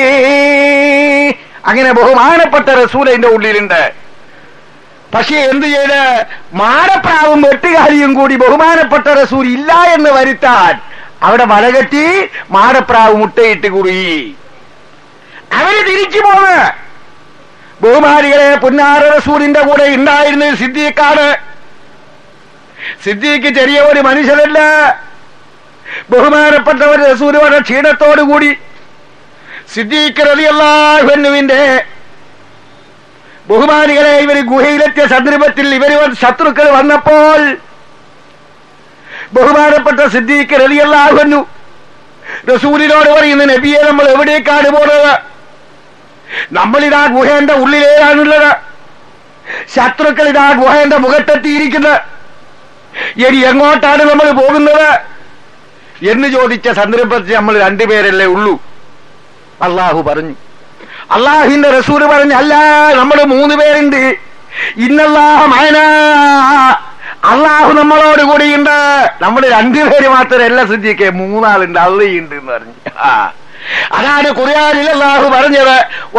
അങ്ങനെ ബഹുമാനപ്പെട്ട റസൂലിന്റെ ഉള്ളിലുണ്ട് പക്ഷെ എന്ത് ചെയ്ത് മാടപ്രാവും വെട്ടുകാലിയും കൂടി ബഹുമാനപ്പെട്ട റസൂൽ ഇല്ല എന്ന് വരുത്താൻ അവിടെ വലകെട്ടി മാടപ്രാവ് മുട്ടയിട്ട് കുറുകി അവര് തിരിച്ചു പോന്ന് ബഹുമാനികളെ പുന്നാര റസൂലിന്റെ കൂടെ ഉണ്ടായിരുന്നത് സിദ്ദീഖാണ് സിദ്ദീഖ് ചെറിയ ഒരു മനുഷ്യനല്ല ബഹുമാനപ്പെട്ടവർ റസൂൽ വളരെ ക്ഷീണത്തോടു കൂടി സിദ്ദീഖ് റളിയല്ലാഹുവിന്റെ ബഹുമാനികളെ ഇവർ ഗുഹയിലെത്തിയ സന്ദർഭത്തിൽ ഇവർ ശത്രുക്കൾ വന്നപ്പോൾ ബഹുമാനപ്പെട്ട സിദ്ദീഖ് റളിയല്ലാഹുവിനു റസൂലിനോട് പറയുന്ന നബിയെ നമ്മൾ എവിടേക്കാണ് പോകുന്നത് നമ്മളിതാ ഗുഹേന്റെ ഉള്ളിലേക്കാണുള്ളത് ശത്രുക്കൾ ഇതാ ഗുഹേന്റെ മുഖത്തെത്തിയിരിക്കുന്നത് ഇനി എങ്ങോട്ടാണ് നമ്മൾ പോകുന്നത് എന്ന് ചോദിച്ച സന്ദർഭത്തിൽ നമ്മൾ രണ്ടുപേരല്ലേ ഉള്ളൂ അള്ളാഹു പറഞ്ഞു അള്ളാഹിന്റെ റസൂല് പറഞ്ഞു അല്ല നമ്മൾ മൂന്ന് പേരുണ്ട് ഇന്നല്ലാഹ മയന അള്ളാഹു നമ്മളോട് കൂടിയുണ്ട് നമ്മൾ രണ്ടുപേര് മാത്രമല്ല ശ്രദ്ധിക്കേ മൂന്നാളുണ്ട് അള്ളയുണ്ട് എന്ന് പറഞ്ഞു ആ അതാണ് ഖുർആനിൽ അള്ളാഹു പറഞ്ഞത്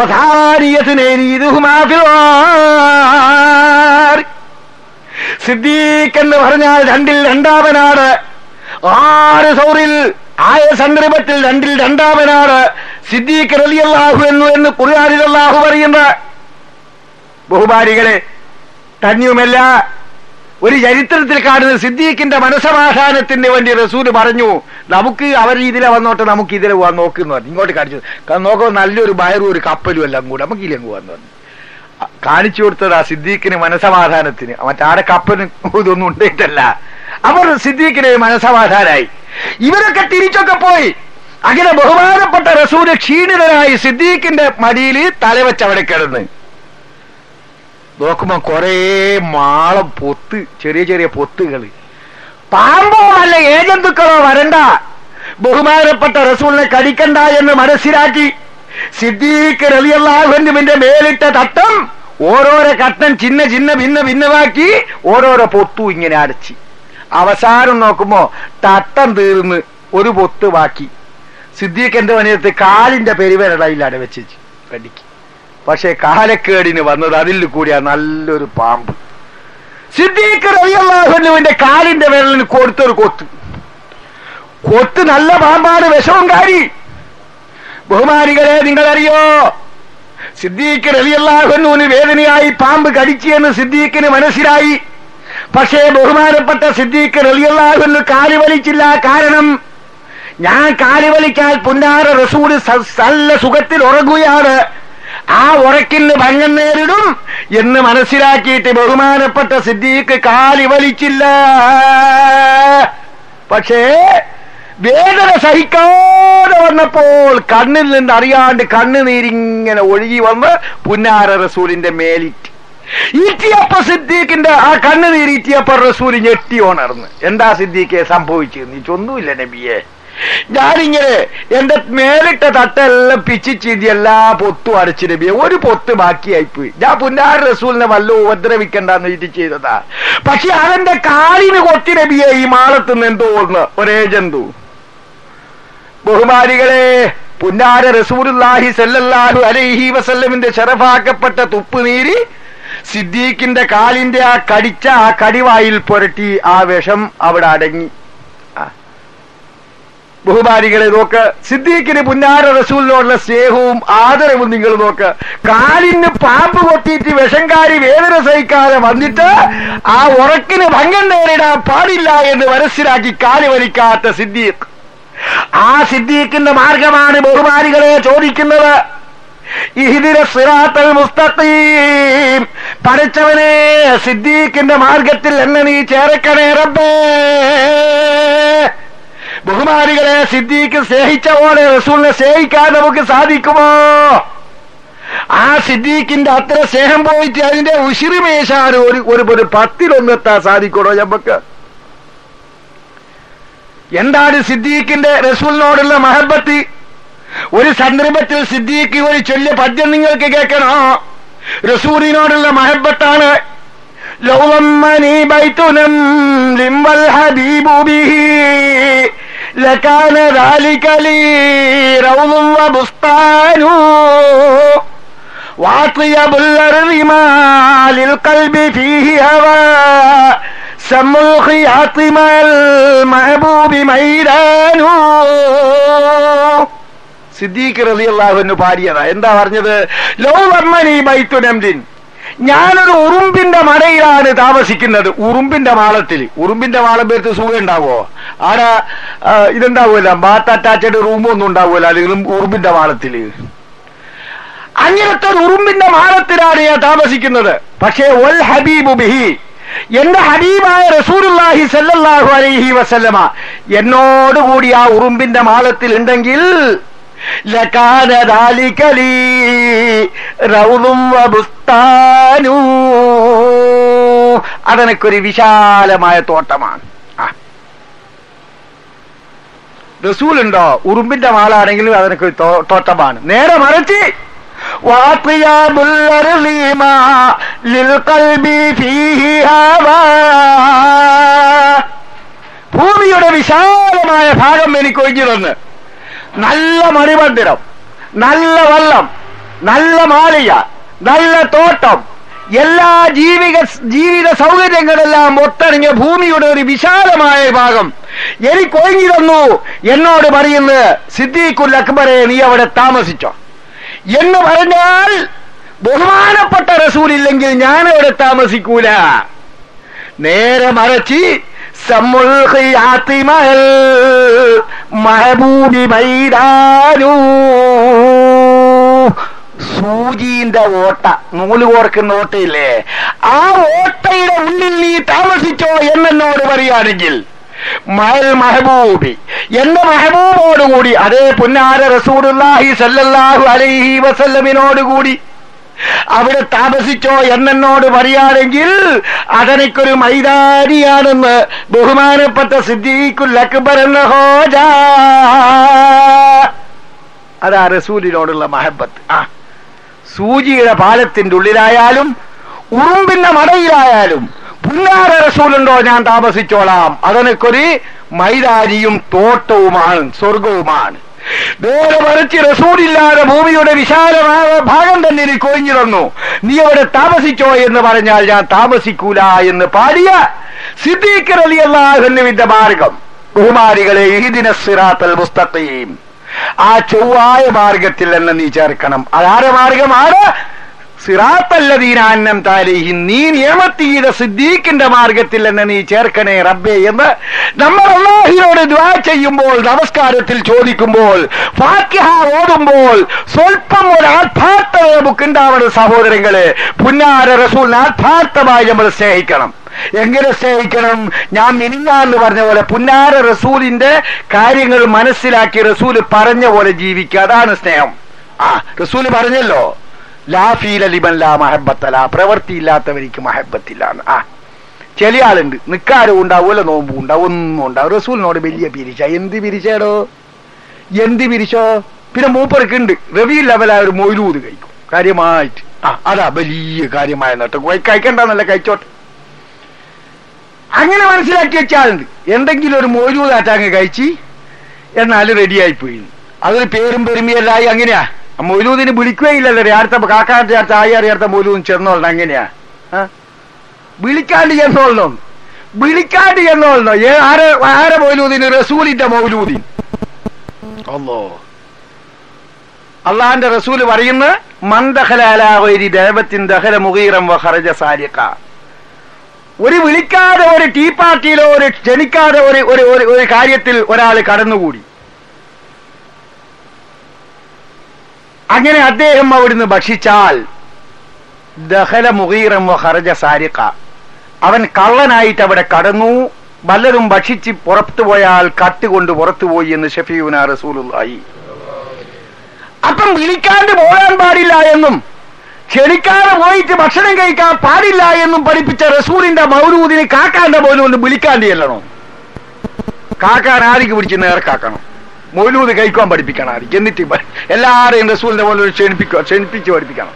സിദ്ദീഖ് എന്ന് പറഞ്ഞാൽ രണ്ടിൽ രണ്ടാമനാണ് ആറ് സൗറിൽ ആയ സന്ദർഭത്തിൽ രണ്ടിൽ രണ്ടാമനാണ് സിദ്ദീഖ് റളിയല്ലാഹു എന്ന് എന്ന് ഖുർആനിൽ അല്ലാഹു പറയുന്ന ബഹുമാനികളെ തന്നെയുമല്ല ഒരു ചരിത്രത്തിൽ കാണുന്ന സിദ്ദീഖിന്റെ മനസമാധാനത്തിന് വേണ്ടി റസൂല് പറഞ്ഞു നമുക്ക് അവർ ഇതിലെ വന്നോട്ടെ നമുക്ക് ഇതിലെ പോവാൻ നോക്കുന്നു പറഞ്ഞു ഇങ്ങോട്ട് കാണിച്ചു നോക്കുമ്പോൾ നല്ലൊരു ബയറും ഒരു കപ്പലും എല്ലാം കൂടെ നമുക്ക് ഇതിലെ പോവാന്ന് പറഞ്ഞു കാണിച്ചു കൊടുത്തത് ആ സിദ്ദീഖിന് മനസമാധാനത്തിന് മറ്റാടെ കപ്പനും ഇതൊന്നും ഉണ്ടായിട്ടല്ല അവർ സിദ്ദീഖിന് മനസമാധാനായി ഇവരൊക്കെ തിരിച്ചൊക്കെ പോയി അങ്ങനെ ബഹുമാനപ്പെട്ട റസൂല് ക്ഷീണിതനായി സിദ്ദീഖിന്റെ മടിയിൽ തലവെച്ച് അവിടെ കിടന്ന് നോക്കുമ്പോ കൊറേ മാളം പൊത്ത് ചെറിയ ചെറിയ പൊത്തുകൾ പാമ്പോ അല്ല ഏജന്തുക്കളോ വരണ്ട ബഹുമാനപ്പെട്ട റസൂലിനെ കടിക്കണ്ട എന്ന് മനസ്സിലാക്കി സിദ്ദീഖ് റലിയല്ലാഹുവിന്റെ മേലിട്ട തട്ടം ഓരോരോ കട്ടൻ ചിന്ന ചിന്ന ഭിന്ന ഭിന്നമാക്കി ഓരോരോ പൊത്തു ഇങ്ങനെ അടച്ച് അവസാനം നോക്കുമ്പോ തട്ടം തീർന്ന് ഒരു പൊത്ത് ബാക്കി സിദ്ദീഖിന്റെ പണിയത്ത് കാലിന്റെ പെരുവിരടയിൽ അടവെച്ച് കടിക്ക് പക്ഷെ കാലക്കേടിന് വന്നത് അതിൽ കൂടിയാ നല്ലൊരു പാമ്പ് സിദ്ദീഖ് റളിയല്ലാഹുവിന്റെ കാലിന്റെ വിരലിന് കൊടുത്തൊരു കൊത്ത് കൊത്ത് നല്ല പാമ്പാണ് വിഷവും കാരി ബഹുമാനികളെ നിങ്ങളറിയോ സിദ്ദീഖ് റളിയല്ലാഹുവിന് വേദനയായി പാമ്പ് കടിച്ചെന്ന് സിദ്ദീഖിന് മനസ്സിലായി പക്ഷേ ബഹുമാനപ്പെട്ട സിദ്ദീഖ് റളിയല്ലാഹുവിന് കാല് വലിച്ചില്ല കാരണം ഞാൻ കാല് വലിക്കാൻ പുന്നാര റസൂല് സ- നല്ല സുഖത്തിൽ ഉറങ്ങുകയാണ് ആ ഉറക്കിന് ഭംഗം നേരിടും എന്ന് മനസ്സിലാക്കിയിട്ട് ബഹുമാനപ്പെട്ട സിദ്ദീഖ് കാലി വലിച്ചില്ല പക്ഷേ വേദന സഹിക്കാതെ വന്നപ്പോൾ കണ്ണിൽ നിന്ന് അറിയാണ്ട് കണ്ണുനീരിങ്ങനെ ഒഴുകി വന്ന് പുന്നാര റസൂലിന്റെ മേലിറ്റ് ഈറ്റിയപ്പ സിദ്ദീഖിന്റെ ആ കണ്ണുനീര് ഈറ്റിയപ്പ റസൂല് ഞെട്ടി ഉണർന്ന് എന്താ സിദ്ദീഖെ സംഭവിച്ചത് നീ ഒന്നുമില്ല നബിയെ ഞാനിങ്ങനെ എന്റെ മേലിട്ട തട്ടെല്ലാം പിച്ചി ചീന്തി എല്ലാ പൊത്തും അടച്ചു നബിയെ ഒരു പൊത്ത് ബാക്കിയായിപ്പോയി ഞാൻ പുന്നാര റസൂലിനെ വല്ല ഉപദ്രവിക്കണ്ടെന്ന് ഇത് ചെയ്തതാ പക്ഷെ അവന്റെ കാലിന് കൊത്തി നബിയെ ഈ മാളത്തുനിന്ന് എന്തോ ഒന്ന് ഒരേ ജന്തു ബഹുമാനികളെ പുന്നാര റസൂലുല്ലാഹി സല്ലല്ലാഹു അലൈഹി വസല്ലമിന്റെ ശരഫാക്കപ്പെട്ട തുപ്പുനീര് സിദ്ദീഖിന്റെ കാലിന്റെ ആ കടിച്ച ആ കടിവായിൽ പുരട്ടി ആ വിഷം അവിടെ അടങ്ങി ആ. ബഹുമാനികളെ നോക്ക് സിദ്ദീഖിന് പുന്നാര റസൂലിനോടുള്ള സ്നേഹവും ആദരവും നിങ്ങൾ നോക്ക് കാലിന് പാമ്പ് കൊത്തിയിട്ട് വിഷംകാരി വേദന സഹിക്കാതെ വന്നിട്ട് ആ ഉറക്കിന് ഭംഗം നേരിടാൻ പാടില്ല എന്ന് മനസ്സിലാക്കി കാല് വലിക്കാത്ത സിദ്ദീഖ് ആ സിദ്ദീഖിന്റെ മാർഗമാണ് ബഹുമാനികളെ ചോദിക്കുന്നത് ഇഹ്ദിന സിറാത്തൽ മുസ്തഖീം പഠിച്ചവനെ സിദ്ദീഖിന്റെ മാർഗത്തിൽ എന്നെ നീ ചേർക്കണേ റബ്ബേ ബഹുമാനികളെ സിദ്ദീഖ് സ്നേഹിച്ച പോലെ റസൂലിനെ സ്നേഹിക്കാൻ നമുക്ക് സാധിക്കുമോ ആ സിദ്ദീഖിന്റെ അത്ര സ്നേഹം പോയിട്ട് അതിന്റെ ഉശിരിമേശാൻ ഒരു ഒരു ഒരു പത്തിലൊന്നെത്താൻ സാധിക്കണോ നമുക്ക് എന്താണ് സിദ്ദീഖിന്റെ റസൂലിനോടുള്ള മഹബത്ത് ഒരു സന്ദർഭത്തിൽ സിദ്ദീഖ് ഒരു ചൊല്ലിയ പദ്യം നിങ്ങൾക്ക് കേൾക്കണോ റസൂലിനോടുള്ള മഹബത്താണ് ലൗവമ്മനി ബൈത്തുനം ലിംവൽ ഹബീബു ബിഹി ലകാന ذلك لي روض وبستان واطيب الارض ما للقلب فيه هوى سم الخياط مع المحبوب ميدان സിദ്ദീഖ് റളിയല്ലാഹുവിന് പാടിയതാ എന്താ പറഞ്ഞത് ലോ വർമ്മനി ബൈത്തു നംലിൻ ഞാനൊരു ഉറുമ്പിന്റെ മടയിലാണ് താമസിക്കുന്നത് ഉറുമ്പിന്റെ മാളത്തിൽ ഉറുമ്പിന്റെ മാളം പേർത്ത് സുഖം ഉണ്ടാവോ ആടെ ആ, ഇതുണ്ടാവൂല ബാത്ത് അറ്റാച്ചഡ് റൂമൊന്നും ഉണ്ടാവൂല അല്ലെങ്കിൽ ഉറുമ്പിന്റെ മാളത്തില് അങ്ങനത്തെ ഒരു ഉറുമ്പിന്റെ മാളത്തിലാണ് ഞാൻ താമസിക്കുന്നത് പക്ഷേ ഒൽ ഹബീബു ബിഹി എന്റെ ഹബീബായ റസൂലുള്ളാഹി സല്ലല്ലാഹു അലൈഹി വസല്ലമ എന്നോടുകൂടി ആ ഉറുമ്പിന്റെ മാളത്തിൽ ഉണ്ടെങ്കിൽ ലകാന ذلك لي روض وبستان അതെനിക്കൊരു വിശാലമായ തോട്ടമാണ് ആ. റസൂലുണ്ടോ ഉറുമ്പിന്റെ മാളാണെങ്കിലും അതെനിക്കൊരു തോ- തോട്ടമാണ് നേരെ മറിച്ച് وأطيب الأرض ما للقلب فيه هوى ഭൂമിയുടെ വിശാലമായ ഭാഗം എനിക്ക് ഒഴിഞ്ഞു തന്ന് നല്ല മണിമന്ദിരം നല്ല വെള്ളം നല്ല മാളിക നല്ല തോട്ടം എല്ലാ ജീവിക ജീവിത സൗകര്യങ്ങളെല്ലാം ഒത്തണിഞ്ഞ ഭൂമിയുടെ ഒരു വിശാലമായ ഭാഗം എനിക്ക് ഒഴിഞ്ഞു തന്നു എന്നോട് പറയുന്നത് സിദ്ദീഖുൽ അക്ബറെ നീ അവിടെ താമസിച്ചോ എന്ന് പറഞ്ഞാൽ ബഹുമാനപ്പെട്ട റസൂലില്ലെങ്കിൽ ഞാൻ അവിടെ താമസിക്കൂല നേരെ മറച്ച് സമ്മുൽ ഖിയാത്തിമൽ മഹബൂബി മൈദാനു സൂചിന്റെ ഓട്ട നൂല് കോർക്കുന്ന ഓട്ടയില്ലേ ആ ഓട്ടയുടെ ഉള്ളിൽ നീ താമസിച്ചോ എന്നോട് പറയുകയാണെങ്കിൽ മഹൽ മെഹബൂബി എന്റെ മെഹബൂബോടുകൂടി അതേ പുന്നാര റസൂലുള്ളാഹി സല്ലല്ലാഹു അലൈഹി വസല്ലമിനോടുകൂടി അവിടെ താമസിച്ചോ എന്നോട് പറയാണെങ്കിൽ അതെനിക്കൊരു മൈതാനിയാണെന്ന് ബഹുമാനപ്പെട്ട സിദ്ദീഖുൽ അക്ബർ എന്ന ഹോജ അതാ റസൂലിനോടുള്ള മഹബത്ത് ആ സൂചിയുടെ പാലത്തിന്റെ ഉള്ളിലായാലും ഉറുമ്പിന്റെ മടയിലായാലും പുന്നാര റസൂലുണ്ടോ ഞാൻ താമസിച്ചോളാം അതെനിക്കൊരു മൈതാരിയും തോട്ടവുമാണ് സ്വർഗവുമാണ് നേരെ മറിച്ച് റസൂലില്ലാതെ ഭൂമിയുടെ വിശാലമായ ഭാഗം തന്നെ എനിക്ക് കൊഴിഞ്ഞിരുന്നു നീ അവിടെ താമസിച്ചോ എന്ന് പറഞ്ഞാൽ ഞാൻ താമസിക്കൂല എന്ന് പാടിയ സിദ്ദീഖർ അലി അള്ളാഹുവിന്റെ മാർഗം ബഹുമാരികളെ ഈദിന സിറാത്തൽ മുസ്തഖീം ആ ചൊവ്വായ മാർഗത്തിൽ തന്നെ നീ ചേർക്കണം അതാരെ മാർഗമാണ് സിറാത്തല്ലദീനാന്നം താലേഹി നീ നിയമത്തിയുടെ സിദ്ദീഖിന്റെ മാർഗത്തിൽ തന്നെ നീ ചേർക്കണേ റബ്ബേ എന്ന് നമ്മൾ അള്ളാഹിനോട് ദ്വാ ചെയ്യുമ്പോൾ നമസ്കാരത്തിൽ ചോദിക്കുമ്പോൾ ഫാത്തിഹ ഓതുമ്പോൾ സ്വല്പം ഒരു ആത്മാർത്ഥത നമുക്കുണ്ടാവണം സഹോദരങ്ങളെ പുന്നാര റസൂൽ ആത്മാർത്ഥമായി നമ്മൾ സ്നേഹിക്കണം എങ്ങനെ സ്നേഹിക്കണം ഞാൻ മിനിങ്ങാന്ന് പറഞ്ഞ പോലെ പുന്നാര റസൂലിന്റെ കാര്യങ്ങൾ മനസ്സിലാക്കി റസൂല് പറഞ്ഞ പോലെ ജീവിക്കുക അതാണ് സ്നേഹം ആ റസൂല് പറഞ്ഞല്ലോ ലാഫീല ലിബൻ ലാ മഹബത്തല പ്രവൃത്തിയില്ലാത്തവർക്ക് മഹബത്തില്ലാന്ന് ആ ചില ആളുണ്ട് നിക്കാരും ഉണ്ടാവൂല നോമ്പും ഉണ്ടാവും ഒന്നും ഉണ്ടാവും റസൂലിനോട് വലിയ പിരിച്ച എന്ത് പിരിച്ചേടോ എന്ത് പിരിച്ചോ പിന്നെ മൂപ്പർക്കുണ്ട് റവി ലെവലായ ഒരു മൊയിലൂത് കഴിക്കും കാര്യമായിട്ട് ആ അതാ വലിയ കാര്യമായ നട്ടം കഴിക്കണ്ടെന്നല്ല കഴിച്ചോട്ടെ അങ്ങനെ മനസ്സിലാക്കി വെച്ചാളുണ്ട് എന്തെങ്കിലും ഒരു മൊയിലൂതാറ്റങ്ങ് കഴിച്ച് എന്നാൽ റെഡിയായി പോയി അതൊരു പേരും പെരുമയല്ലായി അങ്ങനെയാ ആ മൊയിലൂദിന് വിളിക്കുകയില്ലല്ലോ അടുത്ത കാക്കാന്റെ അടുത്ത ആയി അടുത്ത മൊയിലൂദിന് ചെന്നോളണം അങ്ങനെയാ ആ? വിളിക്കാണ്ട് ചെന്നോളണം വിളിക്കാണ്ട് ചെന്നോളണം ഏ ആരെ ആരെ മൗലൂദിന് റസൂലിന്റെ മൗലൂദിൻ അല്ലോ അള്ളാന്റെ റസൂല് പറയുന്ന മന്ദഹലാലാവരി ദേവത്തിൻ ദഹല മുഗീറം വഹറജ സാരിക്ക ഒരു വിളിക്കാതെ ഒരു ടീ പാർട്ടിയിലോ ഒരു ക്ഷണിക്കാതെ ഒരു ഒരു ഒരു- ഒരു കാര്യത്തിൽ ഒരാൾ കടന്നുകൂടി അങ്ങനെ അദ്ദേഹം അവിടുന്ന് ഭക്ഷിച്ചാൽ ദഹല മുഗീറം ഹർജ സാരിക്ക അവൻ കള്ളനായിട്ട് അവിടെ കടന്നു വല്ലതും ഭക്ഷിച്ച് പുറത്തു പോയാൽ കട്ടുകൊണ്ട് പുറത്തുപോയി എന്ന് ഷഫീഉന റസൂലുള്ളാഹി അപ്പം വിളിക്കാണ്ട് പോകാൻ പാടില്ല എന്നും ക്ഷണിക്കാതെ പോയിട്ട് ഭക്ഷണം കഴിക്കാൻ പാടില്ല എന്നും പഠിപ്പിച്ച റസൂലിന്റെ മൗലൂദിന് കാക്കാന്റെ മൗലൂദിന് വിളിക്കാണ്ട് ചെല്ലണം കാക്കാൻ ആർക്ക് പിടിച്ച് നേർക്കാക്കണം മൗലൂദ് കഴിക്കാൻ പഠിപ്പിക്കണം ആർക്ക് എന്നിട്ട് ബ- എല്ലാരെയും റസൂലിന്റെ മൗലൂദ് ക്ഷണിപ്പിക്കുക ക്ഷണിപ്പിച്ച് പഠിപ്പിക്കണം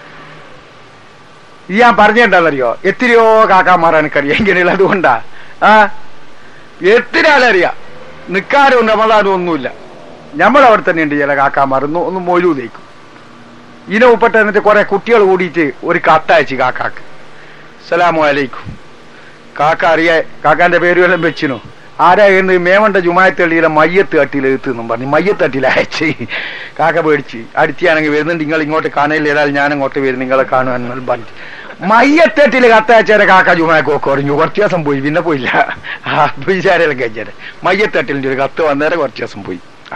ഇത് ഞാൻ പറഞ്ഞിട്ടുണ്ടെന്നറിയോ എത്രയോ കാക്കാമാർ എനിക്കറിയാം ഇങ്ങനെയുള്ള അതുകൊണ്ടാ ആ എത്ര ആളറിയാം നിക്കാരും റമദാനും ഒന്നുമില്ല നമ്മളവിടെ തന്നെ ഉണ്ട് ചില കാക്കാമാർ ഒന്ന് ഒന്ന് മൊഴു തേക്കും ഇതിനെ ഉൾപ്പെട്ട് എന്നിട്ട് കുറെ കുട്ടികൾ കൂടിയിട്ട് ഒരു കത്തയച്ച് കാക്കാക്ക് സലാമു അലൈക്കും കാക്ക അറിയാ കാക്കാന്റെ പേര് വല്ലതും വെച്ചിനോ ആരാ എന്ന് മേവണ്ട ജുമായത്തള്ളിയിലെ മയ്യത്ത് തട്ടിയിൽ എത്തുന്നും പറഞ്ഞു മയ്യത്ത് തട്ടിയിൽ അയച്ച് കാക്ക പേടിച്ച് അടുത്തിയാണെങ്കിൽ വരുന്നുണ്ട് നിങ്ങൾ ഇങ്ങോട്ട് കാണില്ല ഏതായാലും ഞാൻ അങ്ങോട്ട് വരും നിങ്ങളെ കാണുവാൻ പറഞ്ഞു മയ്യത്തെട്ടില് കത്തയച്ചേരെ കാക്ക ജുമാക്ക് ഒക്കെ പറഞ്ഞു കുറച്ച് ദിവസം പോയി പിന്നെ പോയില്ല ആ വിചാരം കഴിച്ചേരെ മയ്യത്തെട്ടിലിന്റെ ഒരു കത്ത് വന്നേരെ കുറച്ച് ദിവസം പോയി ആ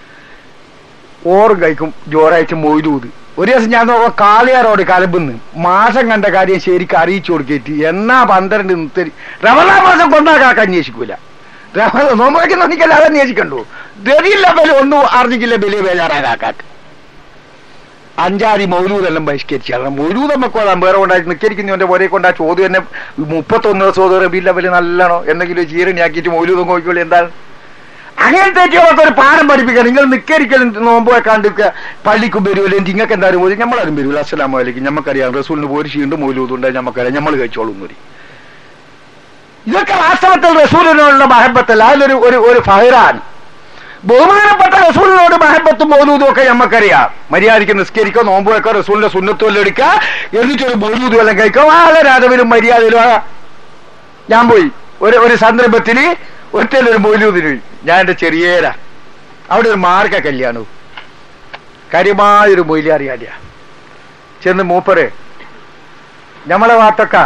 ഓറും കഴിക്കും ജോറയച്ച് മൊയ്തൂത് ഒരു ദിവസം ഞാൻ നോക്കാം കാളിയാറോട് കലമ്പുന്ന് മാസം കണ്ട കാര്യം ശരിക്കും അറിയിച്ചു കൊടുക്കേറ്റ് എന്നാ പന്ത്രണ്ട് നിർത്തരി റമദാ മാസം കൊണ്ടാക്കാക്ക അന്വേഷിക്കൂല നോമ്പൊക്കെ നോക്കിക്കല്ല അത് അന്വേഷിക്കണ്ടു ഗതിയില്ല ബലി ഒന്നും അറിഞ്ഞിക്കില്ല ബലി ബേജാറാകാക്കാക്ക് അഞ്ചാതി മൗലൂതെല്ലാം ബഹിഷ്കരിച്ചാണ് മൗലൂദ് നമുക്ക് കൊള്ളാം വേറെ കൊണ്ടായി നിക്കരിക്കുന്നവന്റെ പോലെ കൊണ്ടാ ചോദ്യം തന്നെ മുപ്പത്തൊന്ന് ദിവസം റബിയില്ല ബലി നല്ലതാണോ എന്തെങ്കിലും ജീരണിയാക്കിയിട്ട് മൗലൂദം നോക്കിക്കോളി എന്താണ് അങ്ങനത്തെ ഒക്കെ ഒരു പാഠം പഠിപ്പിക്കാം നിങ്ങൾ നിക്കരിക്കലും നോമ്പ് വെക്കാണ്ടിരിക്കുക പള്ളിക്കും വരുമല്ലോ നിങ്ങൾക്ക് എന്തായാലും പോയി നമ്മളാരും വരില്ല അസ്സലാമു അലൈക്കും നമുക്കറിയാം റസൂലിന് പോരി ഷീണ്ടും മൗലൂദുണ്ട് നമുക്കറിയാം നമ്മൾ കഴിച്ചോളും മതി ഇതൊക്കെ വാസ്തവത്തിൽ റസൂലിനോടുള്ള മഹബത്തല്ല അതിലൊരു ഒരു ഒരു ഫഹറാൻ ബഹുമാനപ്പെട്ട റസൂലിനോട് മഹബത്തും മൗലൂദും ഒക്കെ നമുക്കറിയാം മര്യാദയ്ക്ക് നിസ്കരിക്കോ നോമ്പ് വെക്കോ റസൂലിന്റെ സുന്നത്തുവല്ല എടുക്കുക എന്നിട്ടൊരു മൗലൂദും എല്ലാം കഴിക്കോ വളരെ അതവിലും മര്യാദയിലും ആ. ഞാൻ പോയി ഒരു ഒരു സന്ദർഭത്തിൽ ഒറ്റൊരു മൗലൂദിന് പോയി ഞാൻ എന്റെ ചെറിയേര അവിടെ ഒരു മാർഗ കല്യാണവും കാര്യമായൊരു മൊയിലാറിയാടിയ ചെന്ന് മൂപ്പര് നമ്മളെ ഭാഗത്തൊക്കെ